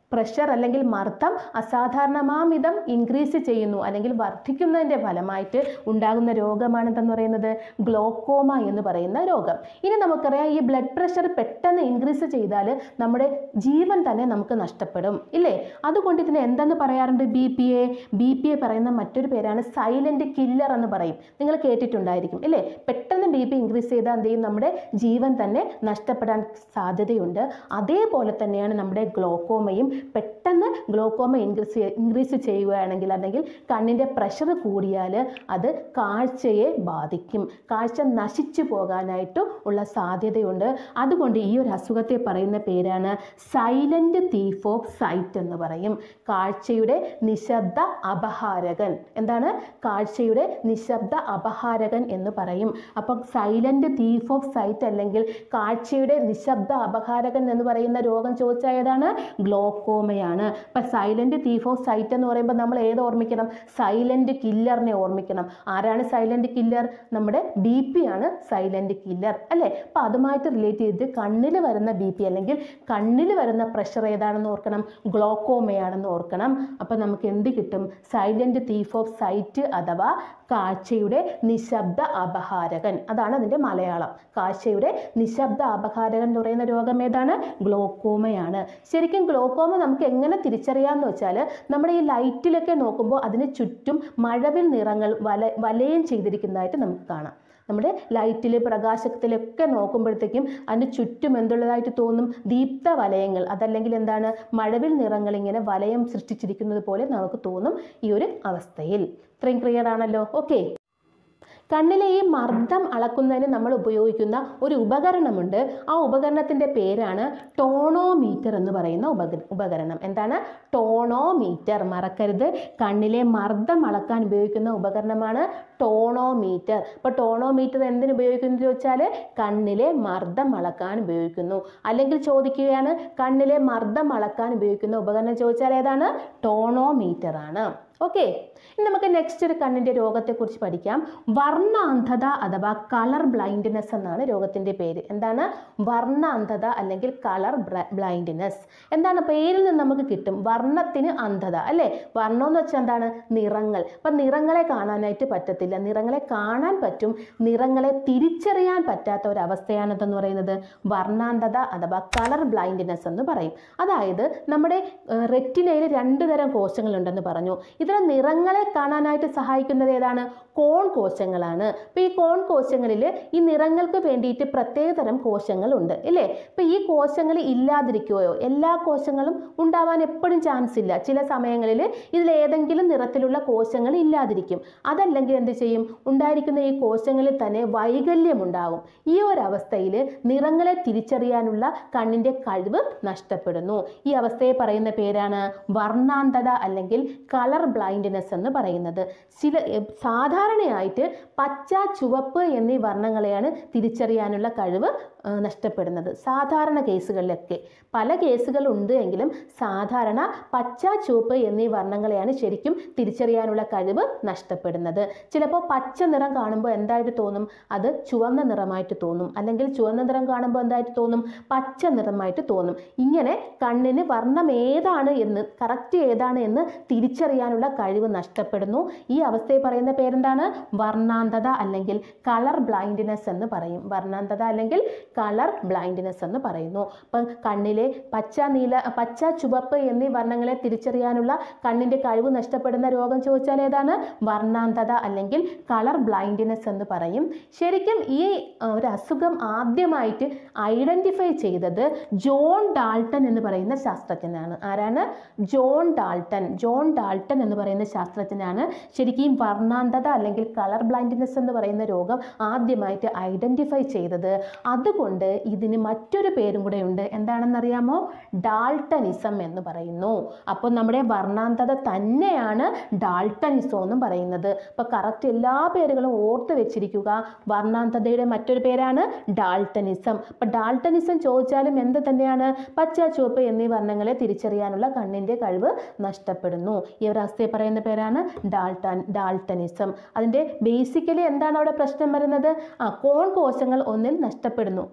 പ്രഷർ അല്ലെങ്കിൽ മർദ്ദം അസാധാരണമാമിതം ഇൻക്രീസ് ചെയ്യുന്നു അല്ലെങ്കിൽ വർദ്ധിക്കുന്നതിൻ്റെ ഫലമായിട്ട് ഉണ്ടാകുന്ന രോഗമാണ് എന്തെന്ന് പറയുന്നത് ഗ്ലോക്കോമ എന്ന് പറയുന്ന രോഗം ഇനി നമുക്കറിയാം ഈ ബ്ലഡ് പ്രഷർ പെട്ടെന്ന് ഇൻക്രീസ് ചെയ്താൽ നമ്മുടെ ജീവൻ തന്നെ നമുക്ക് നഷ്ടപ്പെടും ഇല്ലേ അതുകൊണ്ട് ഇതിനെ എന്തെന്ന് പറയാറുണ്ട് B P A B P A പറയുന്ന മറ്റൊരു പേരാണ് സൈലന്റ് കില്ലർ എന്ന് പറയും നിങ്ങൾ കേട്ടിട്ടുണ്ടായിരിക്കും ഇല്ലേ പെട്ടെന്ന് ബി പി ഇൻക്രീസ് ചെയ്താൽ എന്ത് ചെയ്യും നമ്മുടെ ജീവൻ തന്നെ നഷ്ടപ്പെടാൻ സാധ്യതയുണ്ട് അതേപോലെ തന്നെയാണ് നമ്മുടെ ഗ്ലോക്കോമയും പെട്ടെന്ന് ഗ്ലോക്കോമ ഇൻക്രീസ് ഇൻക്രീസ് ചെയ്യുകയാണെങ്കിൽ അല്ലെങ്കിൽ കണ്ണിൻ്റെ പ്രഷർ കൂടിയാൽ അത് കാഴ്ചയെ ബാധിക്കും കാഴ്ച നശിച്ചു പോകാനായിട്ട് ഉള്ള സാധ്യതയുണ്ട് അതുകൊണ്ട് ഈ ഒരു അസുഖത്തെ പറയുന്ന പേരാണ് സൈലന്റ് തീഫ് ഓഫ് സൈറ്റ് എന്ന് പറയും കാഴ്ചയുടെ നിശബ്ദ അപഹാരകൻ എന്താണ് കാഴ്ചയുടെ നിശബ്ദ അപഹാരകൻ എന്ന് പറയും അപ്പം സൈലന്റ് തീഫ് ഓഫ് സൈറ്റ് അല്ലെങ്കിൽ കാഴ്ചയുടെ നിശബ്ദ അപഹാരകൻ എന്ന് പറയുന്ന രോഗം ചോദിച്ചാൽ ഏതാണ് ഗ്ലോക്കോമയാണ് അപ്പം സൈലന്റ് തീഫ് ഓഫ് സൈറ്റ് എന്ന് പറയുമ്പോൾ നമ്മൾ ഏത് ഓർമ്മിക്കണം സൈലന്റ് കില്ലറിനെ ഓർമ്മിക്കണം ആരാണ് സൈലന്റ് കില്ലർ നമ്മുടെ ബി പി ആണ് സൈലന്റ് കില്ലർ അല്ലേ അപ്പം അതുമായിട്ട് റിലേറ്റ് ചെയ്ത് കണ്ണിൽ വരുന്ന ബി പി അല്ലെങ്കിൽ കണ്ണിൽ വരുന്ന പ്രഷർ ഏതാണെന്ന് ഓർക്കണം ഗ്ലോക്കോമയാണെന്ന് ഓർക്കണം അപ്പം നമുക്ക് എന്ത് കിട്ടും സൈലന്റ് തീഫ് ഓഫ് സൈറ്റ് അഥവാ കാഴ്ചയുടെ നിശബ്ദ അപഹാരകൻ അതാണ് അതിൻ്റെ മലയാളം കാഴ്ചയുടെ നിശബ്ദ അപഹാരകൻ എന്ന് പറയുന്ന രോഗം ഏതാണ് ഗ്ലോക്കോമയാണ് ശരിക്കും ഗ്ലോക്കോമ നമുക്ക് എങ്ങനെ തിരിച്ചറിയാമെന്ന് വെച്ചാൽ നമ്മുടെ ഈ ലൈറ്റിലൊക്കെ നോക്കുമ്പോൾ അതിന് ചുറ്റും മഴവിൽ നിറങ്ങൾ വല വലയം ചെയ്തിരിക്കുന്നതായിട്ട് നമുക്ക് കാണാം നമ്മുടെ ലൈറ്റിൽ പ്രകാശത്തിലൊക്കെ നോക്കുമ്പോഴത്തേക്കും അതിന് ചുറ്റും എന്തുള്ളതായിട്ട് തോന്നും ദീപ്ത വലയങ്ങൾ അതല്ലെങ്കിൽ എന്താണ് മഴവിൽ നിറങ്ങൾ ഇങ്ങനെ വലയം സൃഷ്ടിച്ചിരിക്കുന്നത് പോലെ നമുക്ക് തോന്നും ഈ ഒരു അവസ്ഥയിൽ ഇത്രയും ക്ലിയർ ആണല്ലോ ഓക്കെ കണ്ണിലെ ഈ മർദ്ദം അളക്കുന്നതിന് നമ്മൾ ഉപയോഗിക്കുന്ന ഒരു ഉപകരണമുണ്ട് ആ ഉപകരണത്തിൻ്റെ പേരാണ് ടോണോമീറ്റർ എന്ന് പറയുന്ന ഉപക ഉപകരണം എന്താണ് ടോണോമീറ്റർ മറക്കരുത് കണ്ണിലെ മർദ്ദം അളക്കാൻ ഉപയോഗിക്കുന്ന ഉപകരണമാണ് ടോണോമീറ്റർ അപ്പോൾ ടോണോമീറ്റർ എന്തിനു ഉപയോഗിക്കുന്നു ചോദിച്ചാൽ കണ്ണിലെ മർദ്ദം അളക്കാൻ ഉപയോഗിക്കുന്നു അല്ലെങ്കിൽ ചോദിക്കുകയാണ് കണ്ണിലെ മർദ്ദം അളക്കാൻ ഉപയോഗിക്കുന്ന ഉപകരണം ചോദിച്ചാൽ ഏതാണ് ടോണോമീറ്റർ ആണ് ഓക്കെ ഇനി നമുക്ക് നെക്സ്റ്റ് ഒരു കണ്ണിൻ്റെ രോഗത്തെക്കുറിച്ച് പഠിക്കാം വർണ്ണാന്ധത അഥവാ കളർ ബ്ലൈൻഡ്നെസ് എന്നാണ് രോഗത്തിൻ്റെ പേര് എന്താണ് വർണ്ണാന്ധത അല്ലെങ്കിൽ കളർ ബ്ലൈൻഡ്നെസ് എന്താണ് പേരിൽ നിന്ന് നമുക്ക് കിട്ടും വർണ്ണത്തിന് അന്ധത അല്ലേ വർണ്ണം എന്ന് വെച്ചാൽ എന്താണ് നിറങ്ങൾ അപ്പം നിറങ്ങളെ കാണാനായിട്ട് പറ്റത്തില്ല നിറങ്ങളെ കാണാൻ പറ്റും നിറങ്ങളെ തിരിച്ചറിയാൻ പറ്റാത്ത ഒരു അവസ്ഥയാണിതെന്ന് പറയുന്നത് വർണ്ണാന്ധത അഥവാ കളർ ബ്ലൈൻഡ്നെസ് എന്ന് പറയും അതായത് നമ്മുടെ റെറ്റിനയിൽ രണ്ട് തരം കോശങ്ങളുണ്ടെന്ന് പറഞ്ഞു ഇതിലെ നിറങ്ങളെ കാണാനായിട്ട് സഹായിക്കുന്നത് ഏതാണ് കോൺ കോശങ്ങളാണ് അപ്പോൾ ഈ കോൺ കോശങ്ങളിൽ ഈ നിറങ്ങൾക്ക് വേണ്ടിയിട്ട് പ്രത്യേകതരം കോശങ്ങളുണ്ട് ഇല്ലേ അപ്പോൾ ഈ കോശങ്ങൾ ഇല്ലാതിരിക്കുകയോ എല്ലാ കോശങ്ങളും ഉണ്ടാവാൻ എപ്പോഴും ചാൻസ് ഇല്ല ചില സമയങ്ങളിൽ ഇതിൽ ഏതെങ്കിലും നിറത്തിലുള്ള കോശങ്ങൾ ഇല്ലാതിരിക്കും അതല്ലെങ്കിൽ എന്ത് ചെയ്യും ഉണ്ടായിരിക്കുന്ന ഈ കോശങ്ങളിൽ തന്നെ വൈകല്യമുണ്ടാകും ഈ ഒരു അവസ്ഥയിൽ നിറങ്ങളെ തിരിച്ചറിയാനുള്ള കണ്ണിൻ്റെ കഴിവ് നഷ്ടപ്പെടുന്നു ഈ അവസ്ഥയെ പറയുന്ന പേരാണ് വർണ്ണാന്ധത അല്ലെങ്കിൽ കളർ ബ്ലൈൻഡ്നെസ് എന്ന് പറയുന്നത് ചില എ, സാധാരണയായിട്ട് പച്ച ചുവപ്പ് എന്നീ വർണ്ണങ്ങളെയാണ് തിരിച്ചറിയാനുള്ള കഴിവ് ആ, നഷ്ടപ്പെടുന്നത് സാധാരണ കേസുകളിലൊക്കെ പല കേസുകളുണ്ട് എങ്കിലും സാധാരണ പച്ച ചുവപ്പ് എന്നീ വർണ്ണങ്ങളെയാണ് ശരിക്കും തിരിച്ചറിയാനുള്ള കഴിവ് നഷ്ടപ്പെടുന്നത് ചിലപ്പോൾ പച്ച നിറം കാണുമ്പോൾ എന്തായിട്ട് തോന്നും അത് ചുവന്ന നിറമായിട്ട് തോന്നും അല്ലെങ്കിൽ ചുവന്ന നിറം കാണുമ്പോൾ എന്തായിട്ട് തോന്നും പച്ച നിറമായിട്ട് തോന്നും ഇങ്ങനെ കണ്ണിന് വർണ്ണം ഏതാണ് എന്ന് കറക്റ്റ് ഏതാണ് എന്ന് തിരിച്ചറിയാനുള്ള കഴിവ് നഷ്ടപ്പെടുന്നു ഈ അവസ്ഥയെ പറയുന്ന പേരെന്താണ് വർണ്ണാന്ധത അല്ലെങ്കിൽ കളർ ബ്ലൈൻഡ്നെസ് എന്ന് പറയും വർണ്ണാന്ധത അല്ലെങ്കിൽ കളർ ബ്ലൈൻഡ്നെസ് എന്ന് പറയുന്നു അപ്പം കണ്ണിലെ പച്ച നീല പച്ച ചുവപ്പ് എന്നീ വർണ്ണങ്ങളെ തിരിച്ചറിയാനുള്ള കണ്ണിൻ്റെ കഴിവ് നഷ്ടപ്പെടുന്ന രോഗം ചോദിച്ചാൽ ഏതാണ് വർണ്ണാന്ധത അല്ലെങ്കിൽ കളർ ബ്ലൈൻഡ്നെസ് എന്ന് പറയും ശരിക്കും ഈ ആ, ഒരു അസുഖം ആദ്യമായിട്ട് ഐഡൻറ്റിഫൈ ചെയ്തത് ജോൺ ഡാൾട്ടൺ എന്ന് പറയുന്ന ശാസ്ത്രജ്ഞനാണ് ആരാണ് ജോൺ ഡാൾട്ടൺ ജോൺ ഡാൾട്ടൺ എന്ന് പറയുന്ന ശാസ്ത്രജ്ഞനാണ് ശരിക്കും വർണ്ണാന്ധത അല്ലെങ്കിൽ കളർ ബ്ലൈൻഡ്നെസ് എന്ന് പറയുന്ന രോഗം ആദ്യമായിട്ട് ഐഡൻറ്റിഫൈ ചെയ്തത് അതുകൊണ്ട് ഇതിന് മറ്റൊരു പേരും കൂടെ ഉണ്ട് എന്താണെന്നറിയാമോ ഡാൾട്ടനിസം എന്ന് പറയുന്നു അപ്പോൾ നമ്മുടെ വർണ്ണാന്ധത തന്നെയാണ് ഡാൾട്ടനിസം എന്നും പറയുന്നത് അപ്പോൾ കറക്റ്റ് എല്ലാ പേരുകളും ഓർത്ത് വെച്ചിരിക്കുക വർണ്ണാന്ധതയുടെ മറ്റൊരു പേരാണ് ഡാൾട്ടനിസം അപ്പോൾ ഡാൾട്ടനിസം ചോദിച്ചാലും എന്ത് തന്നെയാണ് പച്ച ചുവപ്പ് എന്നീ വർണ്ണങ്ങളെ തിരിച്ചറിയാനുള്ള കണ്ണിൻ്റെ കഴിവ് നഷ്ടപ്പെടുന്നു ഈ ഒരു അവസ്ഥയെ പറയുന്ന പേരാണ് ഡാൾട്ടൻ ഡാൾട്ടനിസം അതിൻ്റെ ബേസിക്കലി എന്താണ് അവിടെ പ്രശ്നം വരുന്നത് ആ കോൺ കോശങ്ങൾ ഒന്നിൽ നഷ്ടപ്പെടുന്നു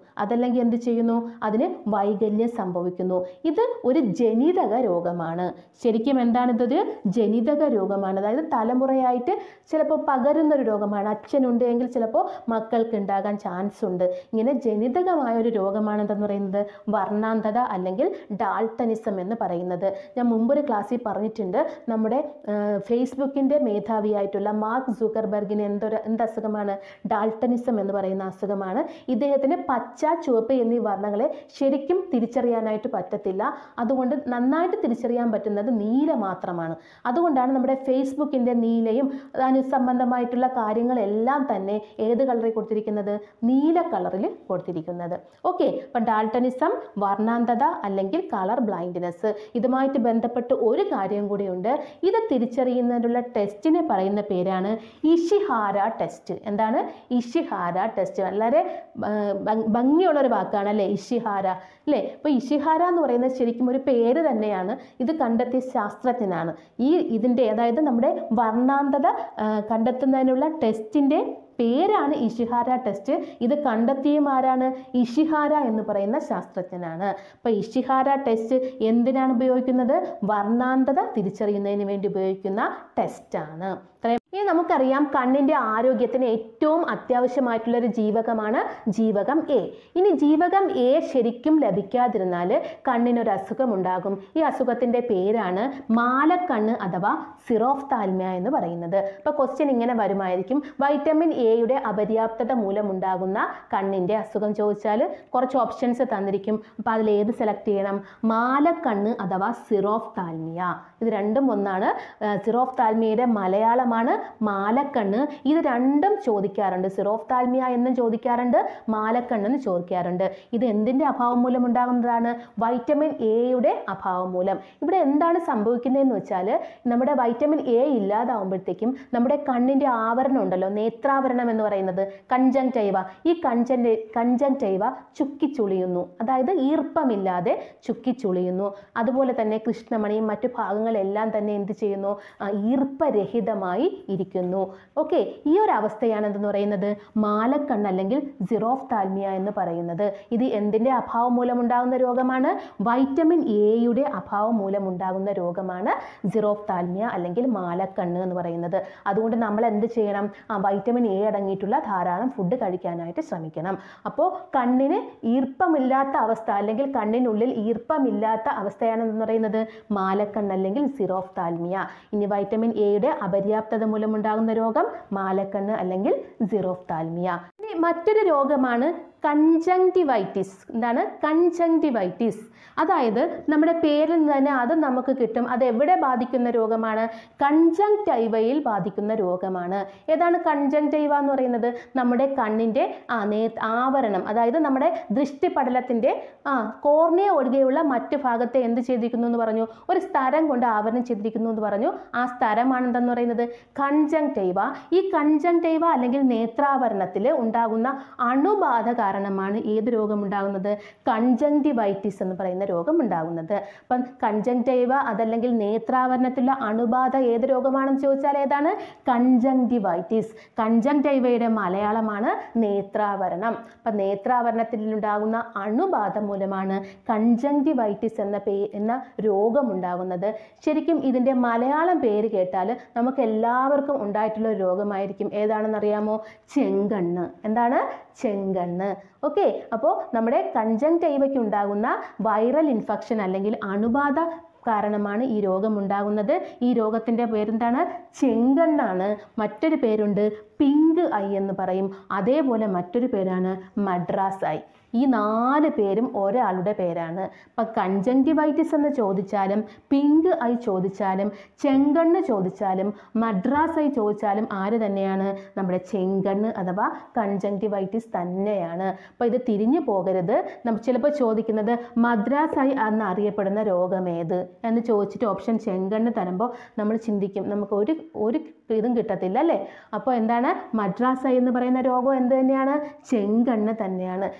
അതല്ലെങ്കിൽ എന്ത് ചെയ്യുന്നു അതിന് വൈകല്യം സംഭവിക്കുന്നു ഇത് ഒരു ജനിതക രോഗമാണ് ശരിക്കും എന്താണിതൊരു ജനിതക രോഗമാണ് അതായത് തലമുറയായിട്ട് ചിലപ്പോൾ പകരുന്ന ഒരു രോഗമാണ് അച്ഛനുണ്ട് എങ്കിൽ ചിലപ്പോൾ മക്കൾക്ക് ഉണ്ടാകാൻ ചാൻസ് ഉണ്ട് ഇങ്ങനെ ജനിതകമായ ഒരു രോഗമാണ് എന്തെന്ന് പറയുന്നത് വർണ്ണാന്തത അല്ലെങ്കിൽ ഡാൾട്ടനിസം എന്ന് പറയുന്നത് ഞാൻ മുമ്പൊരു ക്ലാസ്സിൽ പറഞ്ഞിട്ടുണ്ട് നമ്മുടെ ഫേസ്ബുക്കിൻ്റെ മേധാവിയായിട്ടുള്ള മാർക്ക് സൂക്കർബർഗിന് എന്തൊരു എന്ത് അസുഖമാണ് ഡാൾട്ടനിസം എന്ന് പറയുന്ന അസുഖമാണ് ഇദ്ദേഹത്തിന് പച്ച ചുവപ്പ് എന്നീ വർണ്ണങ്ങളെ ശരിക്കും തിരിച്ചറിയാനായിട്ട് പറ്റത്തില്ല അതുകൊണ്ട് നന്നായിട്ട് തിരിച്ചറിയാൻ പറ്റുന്നത് നീല മാത്രമാണ് അതുകൊണ്ടാണ് നമ്മുടെ ഫേസ്ബുക്കിൻ്റെ നീലയും അതിന് സംബന്ധമായിട്ടുള്ള കാര്യങ്ങളെല്ലാം തന്നെ ഏത് കളറിൽ കൊടുത്തിരിക്കുന്നത് നീല കളറിൽ കൊടുത്തിരിക്കുന്നത് ഓക്കെ അപ്പം ഡാൾട്ടനിസം വർണ്ണാന്തത അല്ലെങ്കിൽ കളർ ബ്ലൈൻഡ്നെസ് ഇതുമായിട്ട് ബന്ധപ്പെട്ട് ഒരു കാര്യം കൂടിയുണ്ട് ഇത് തിരിച്ചറിയുന്നതിനുള്ള ടെസ്റ്റിനെ പറയുന്ന പേരാണ് ഇഷിഹാര ടെസ്റ്റ് എന്താണ് ഇഷിഹാര ടെസ്റ്റ് വളരെ ആ, ഭംഗി- ഭംഗിയുള്ളൊരു വാക്കാണ് അല്ലേ ഇഷിഹാര അല്ലേ അപ്പോൾ ഇഷിഹാര എന്ന് പറയുന്നത് ശരിക്കും ഒരു പേര് തന്നെയാണ് ഇത് കണ്ടെത്തിയ ശാസ്ത്രജ്ഞനാണ് ഈ ഇതിൻ്റെ അതായത് നമ്മുടെ വർണ്ണാന്തത ആ, കണ്ടെത്തുന്നതിനുള്ള ടെസ്റ്റിൻ്റെ പേരാണ് ഇഷിഹാര ടെസ്റ്റ് ഇത് കണ്ടെത്തിയും ആരാണ് ഇഷിഹാര എന്ന് പറയുന്ന ശാസ്ത്രജ്ഞനാണ് അപ്പോൾ ഇഷിഹാര ടെസ്റ്റ് എന്തിനാണ് ഉപയോഗിക്കുന്നത് വർണ്ണാന്തത തിരിച്ചറിയുന്നതിന് വേണ്ടി ഉപയോഗിക്കുന്ന ടെസ്റ്റാണ് ഇത്രയും ഇനി നമുക്കറിയാം കണ്ണിൻ്റെ ആരോഗ്യത്തിന് ഏറ്റവും അത്യാവശ്യമായിട്ടുള്ള ഒരു ജീവകമാണ് ജീവകം എ ഇനി ജീവകം എ ശരിക്കും ലഭിക്കാതിരുന്നാൽ കണ്ണിനൊരു അസുഖം ഉണ്ടാകും ഈ അസുഖത്തിൻ്റെ പേരാണ് മാലക്കണ്ണ് അഥവാ സിറോഫ്താൽമിയ എന്ന് പറയുന്നത് അപ്പോൾ ക്വസ്റ്റ്യൻ ഇങ്ങനെ വരുമായിരിക്കും വൈറ്റമിൻ എയുടെ അപര്യാപ്തത മൂലമുണ്ടാകുന്ന കണ്ണിൻ്റെ അസുഖം ചോദിച്ചാൽ കുറച്ച് ഓപ്ഷൻസ് തന്നിരിക്കും അപ്പോൾ അതിൽ ഏത് സെലക്ട് ചെയ്യണം മാലക്കണ്ണ് അഥവാ സിറോഫ്താൽമിയ ഇത് രണ്ടും ഒന്നാണ് സിറോഫ്താൽമിയയുടെ മലയാളമാണ് മാലക്കണ്ണ് ഇത് രണ്ടും ചോദിക്കാറുണ്ട് സിറോഫ്താൽമിയ എന്നും ചോദിക്കാറുണ്ട് മാലക്കണ്ണെന്ന് ചോദിക്കാറുണ്ട് ഇത് എന്തിൻ്റെ അഭാവം മൂലം ഉണ്ടാകുന്നതാണ് വൈറ്റമിൻ എയുടെ അഭാവം മൂലം ഇവിടെ എന്താണ് സംഭവിക്കുന്നതെന്ന് വെച്ചാൽ നമ്മുടെ വൈറ്റമിൻ എ ഇല്ലാതാവുമ്പോഴത്തേക്കും നമ്മുടെ കണ്ണിൻ്റെ ആവരണം ഉണ്ടല്ലോ നേത്രാവരണം എന്ന് പറയുന്നത് കഞ്ചങ്ടൈവ ഈ കഞ്ചൻ്റെ കഞ്ചങ്ടൈവ ചുക്കിച്ചുളിയുന്നു അതായത് ഈർപ്പമില്ലാതെ ചുക്കിച്ചുളിയുന്നു അതുപോലെ തന്നെ കൃഷ്ണമണിയും മറ്റു ഭാഗങ്ങളെല്ലാം തന്നെ എന്ത് ചെയ്യുന്നു ആ, ഈർപ്പരഹിതമായി ഇരിക്കുന്നു ഓക്കെ ഈ ഒരു അവസ്ഥയാണ് എന്തെന്ന് പറയുന്നത് മാലക്കണ്ണ് അല്ലെങ്കിൽ സിറോഫ്താൽമിയ എന്ന് പറയുന്നത് ഇത് എന്തിൻ്റെ അഭാവം മൂലമുണ്ടാകുന്ന രോഗമാണ് വൈറ്റമിൻ എയുടെ അഭാവം മൂലമുണ്ടാകുന്ന രോഗമാണ് സിറോഫ്താൽമിയ അല്ലെങ്കിൽ മാലക്കണ്ണ് എന്ന് പറയുന്നത് അതുകൊണ്ട് നമ്മൾ എന്ത് ചെയ്യണം ആ വൈറ്റമിൻ എ അടങ്ങിയിട്ടുള്ള ധാരാളം ഫുഡ് കഴിക്കാനായിട്ട് ശ്രമിക്കണം അപ്പോൾ കണ്ണിന് ഈർപ്പമില്ലാത്ത അവസ്ഥ അല്ലെങ്കിൽ കണ്ണിനുള്ളിൽ ഈർപ്പമില്ലാത്ത അവസ്ഥയാണ് എന്ന് പറയുന്നത് മാലക്കണ്ണ് അല്ലെങ്കിൽ സിറോഫ്താൽമിയ ഇനി വൈറ്റമിൻ എയുടെ അപര്യാപ്തത മൂലമുണ്ടാകുന്ന രോഗം മാലക്കണ്ണ് അല്ലെങ്കിൽ സിറോഫ്താൽമിയ ഇനി മറ്റൊരു രോഗമാണ് കൺജങ്ടിവൈറ്റിസ് എന്താണ് കൺജങ്ടിവൈറ്റിസ് അതായത് നമ്മുടെ പേരിൽ നിന്ന് തന്നെ അത് നമുക്ക് കിട്ടും അത് എവിടെ ബാധിക്കുന്ന രോഗമാണ് കൺജങ്ടൈവയിൽ ബാധിക്കുന്ന രോഗമാണ് ഏതാണ് കൺജങ്ടൈവ എന്ന് പറയുന്നത് നമ്മുടെ കണ്ണിൻ്റെ ആ നേ ആവരണം അതായത് നമ്മുടെ ദൃഷ്ടിപടലത്തിൻ്റെ ആ കോർണിയ ഒഴികെയുള്ള മറ്റു ഭാഗത്തെ എന്ത് ചെയ്തിരിക്കുന്നു എന്ന് പറഞ്ഞു ഒരു സ്ഥലം കൊണ്ട് ആവരണം ചെയ്തിരിക്കുന്നു എന്ന് പറഞ്ഞു ആ സ്ഥലമാണ് എന്തെന്ന് പറയുന്നത് കൺജങ്ടൈവ ഈ കൺജങ്ടൈവ അല്ലെങ്കിൽ നേത്രാവരണത്തിൽ ഉണ്ടാകുന്ന അണുബാധ കാരണമാണ് ഏത് രോഗം ഉണ്ടാകുന്നത് കൺജങ്ടിവൈറ്റിസ് എന്ന് പറയുന്ന രോഗം ഉണ്ടാകുന്നത് അപ്പം കൺജങ്ടൈവ അതല്ലെങ്കിൽ നേത്രാവരണത്തിലുള്ള അണുബാധ ഏത് രോഗമാണെന്ന് ചോദിച്ചാൽ ഏതാണ് കൺജങ്ടിവൈറ്റിസ് കൺജങ്ടൈവയുടെ മലയാളമാണ് നേത്രാവരണം അപ്പം നേത്രാവരണത്തിൽ ഉണ്ടാകുന്ന അണുബാധ മൂലമാണ് കൺജങ്ടിവൈറ്റിസ് എന്ന പേ എന്ന രോഗം ഉണ്ടാകുന്നത് ശരിക്കും ഇതിൻ്റെ മലയാളം പേര് കേട്ടാൽ നമുക്ക് എല്ലാവർക്കും ഉണ്ടായിട്ടുള്ള ഒരു രോഗമായിരിക്കും ഏതാണെന്നറിയാമോ ചെങ്കണ്ണ് എന്താണ് ചെങ്കണ്ണ് ഓക്കെ അപ്പോൾ നമ്മുടെ കൺജങ്ടൈവയ്ക്ക് ഉണ്ടാകുന്ന വൈറൽ ഇൻഫെക്ഷൻ അല്ലെങ്കിൽ അണുബാധ കാരണമാണ് ഈ രോഗം ഉണ്ടാകുന്നത് ഈ രോഗത്തിൻ്റെ പേരെന്താണ് ചെങ്കണ്ണാണ് മറ്റൊരു പേരുണ്ട് പിങ്ക് ഐ എന്ന് പറയും അതേപോലെ മറ്റൊരു പേരാണ് മദ്രാസ് ഐ ഈ നാല് പേരും ഒരാളുടെ പേരാണ് അപ്പം കൺജങ്ടിവൈറ്റിസ് എന്ന് ചോദിച്ചാലും പിങ്ക് ഐ ചോദിച്ചാലും ചെങ്കണ്ണ് ചോദിച്ചാലും മദ്രാസ് ഐ ചോദിച്ചാലും ആര് തന്നെയാണ് നമ്മുടെ ചെങ്കണ്ണ് അഥവാ കൺജങ്ടിവൈറ്റിസ് തന്നെയാണ് അപ്പോൾ ഇത് തിരിഞ്ഞു പോകരുത് നമ്മൾ ചിലപ്പോൾ ചോദിക്കുന്നത് മദ്രാസ് ഐ എന്ന് അറിയപ്പെടുന്ന രോഗമേത് എന്ന് ചോദിച്ചിട്ട് ഓപ്ഷൻ ചെങ്കണ്ണ് തരുമ്പോൾ നമ്മൾ ചിന്തിക്കും നമുക്ക് ഒരു ഒരു ഇതും കിട്ടത്തില്ല അല്ലേ അപ്പോൾ എന്താണ് മദ്രാസ് ഐ എന്ന് പറയുന്ന രോഗം എന്ത് തന്നെയാണ് ചെങ്കണ്ണ് തന്നെയാണ് ശരിക്കും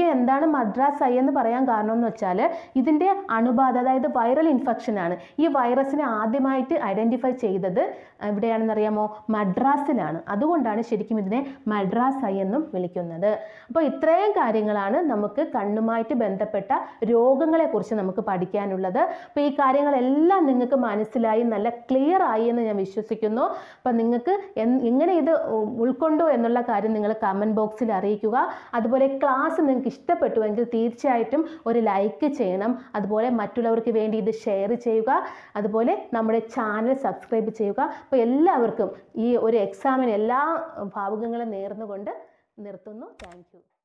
എന്താണ് മദ്രാസ് ഐ എന്ന് പറയാൻ കാരണം എന്ന് വെച്ചാൽ ഇതിൻ്റെ അണുബാധ അതായത് വൈറൽ ഇൻഫെക്ഷൻ ആണ് ഈ വൈറസിനെ ആദ്യമായിട്ട് ഐഡൻറ്റിഫൈ ചെയ്തത് എവിടെയാണെന്ന് അറിയാമോ മദ്രാസിലാണ് അതുകൊണ്ടാണ് ശരിക്കും ഇതിനെ മദ്രാസ് ഐ എന്നും വിളിക്കുന്നത് അപ്പോൾ ഇത്രയും കാര്യങ്ങളാണ് നമുക്ക് കണ്ണുമായിട്ട് ബന്ധപ്പെട്ട രോഗങ്ങളെക്കുറിച്ച് നമുക്ക് പഠിക്കാനുള്ളത് അപ്പോൾ ഈ കാര്യങ്ങളെല്ലാം നിങ്ങൾക്ക് മനസ്സിലായി നല്ല ക്ലിയർ ആയി എന്ന് ഞാൻ വിശ്വസിക്കുന്നു അപ്പം നിങ്ങൾക്ക് എൻ- എങ്ങനെ ഇത് ഉ- ഉൾക്കൊണ്ടു എന്നുള്ള കാര്യം നിങ്ങൾ കമൻറ്റ് ബോക്സിൽ അറിയിക്കുക അതുപോലെ ക്ലാസ് നിങ്ങൾക്ക് ഇഷ്ടപ്പെട്ടുവെങ്കിൽ തീർച്ചയായിട്ടും ഒരു ലൈക്ക് ചെയ്യണം അതുപോലെ മറ്റുള്ളവർക്ക് വേണ്ടി ഇത് ഷെയർ ചെയ്യുക അതുപോലെ നമ്മുടെ ചാനൽ സബ്സ്ക്രൈബ് ചെയ്യുക അപ്പോൾ എല്ലാവർക്കും ഈ ഒരു എക്സാമിന് എല്ലാ ഭാവുകങ്ങളും നേർന്നുകൊണ്ട് നിർത്തുന്നു താങ്ക്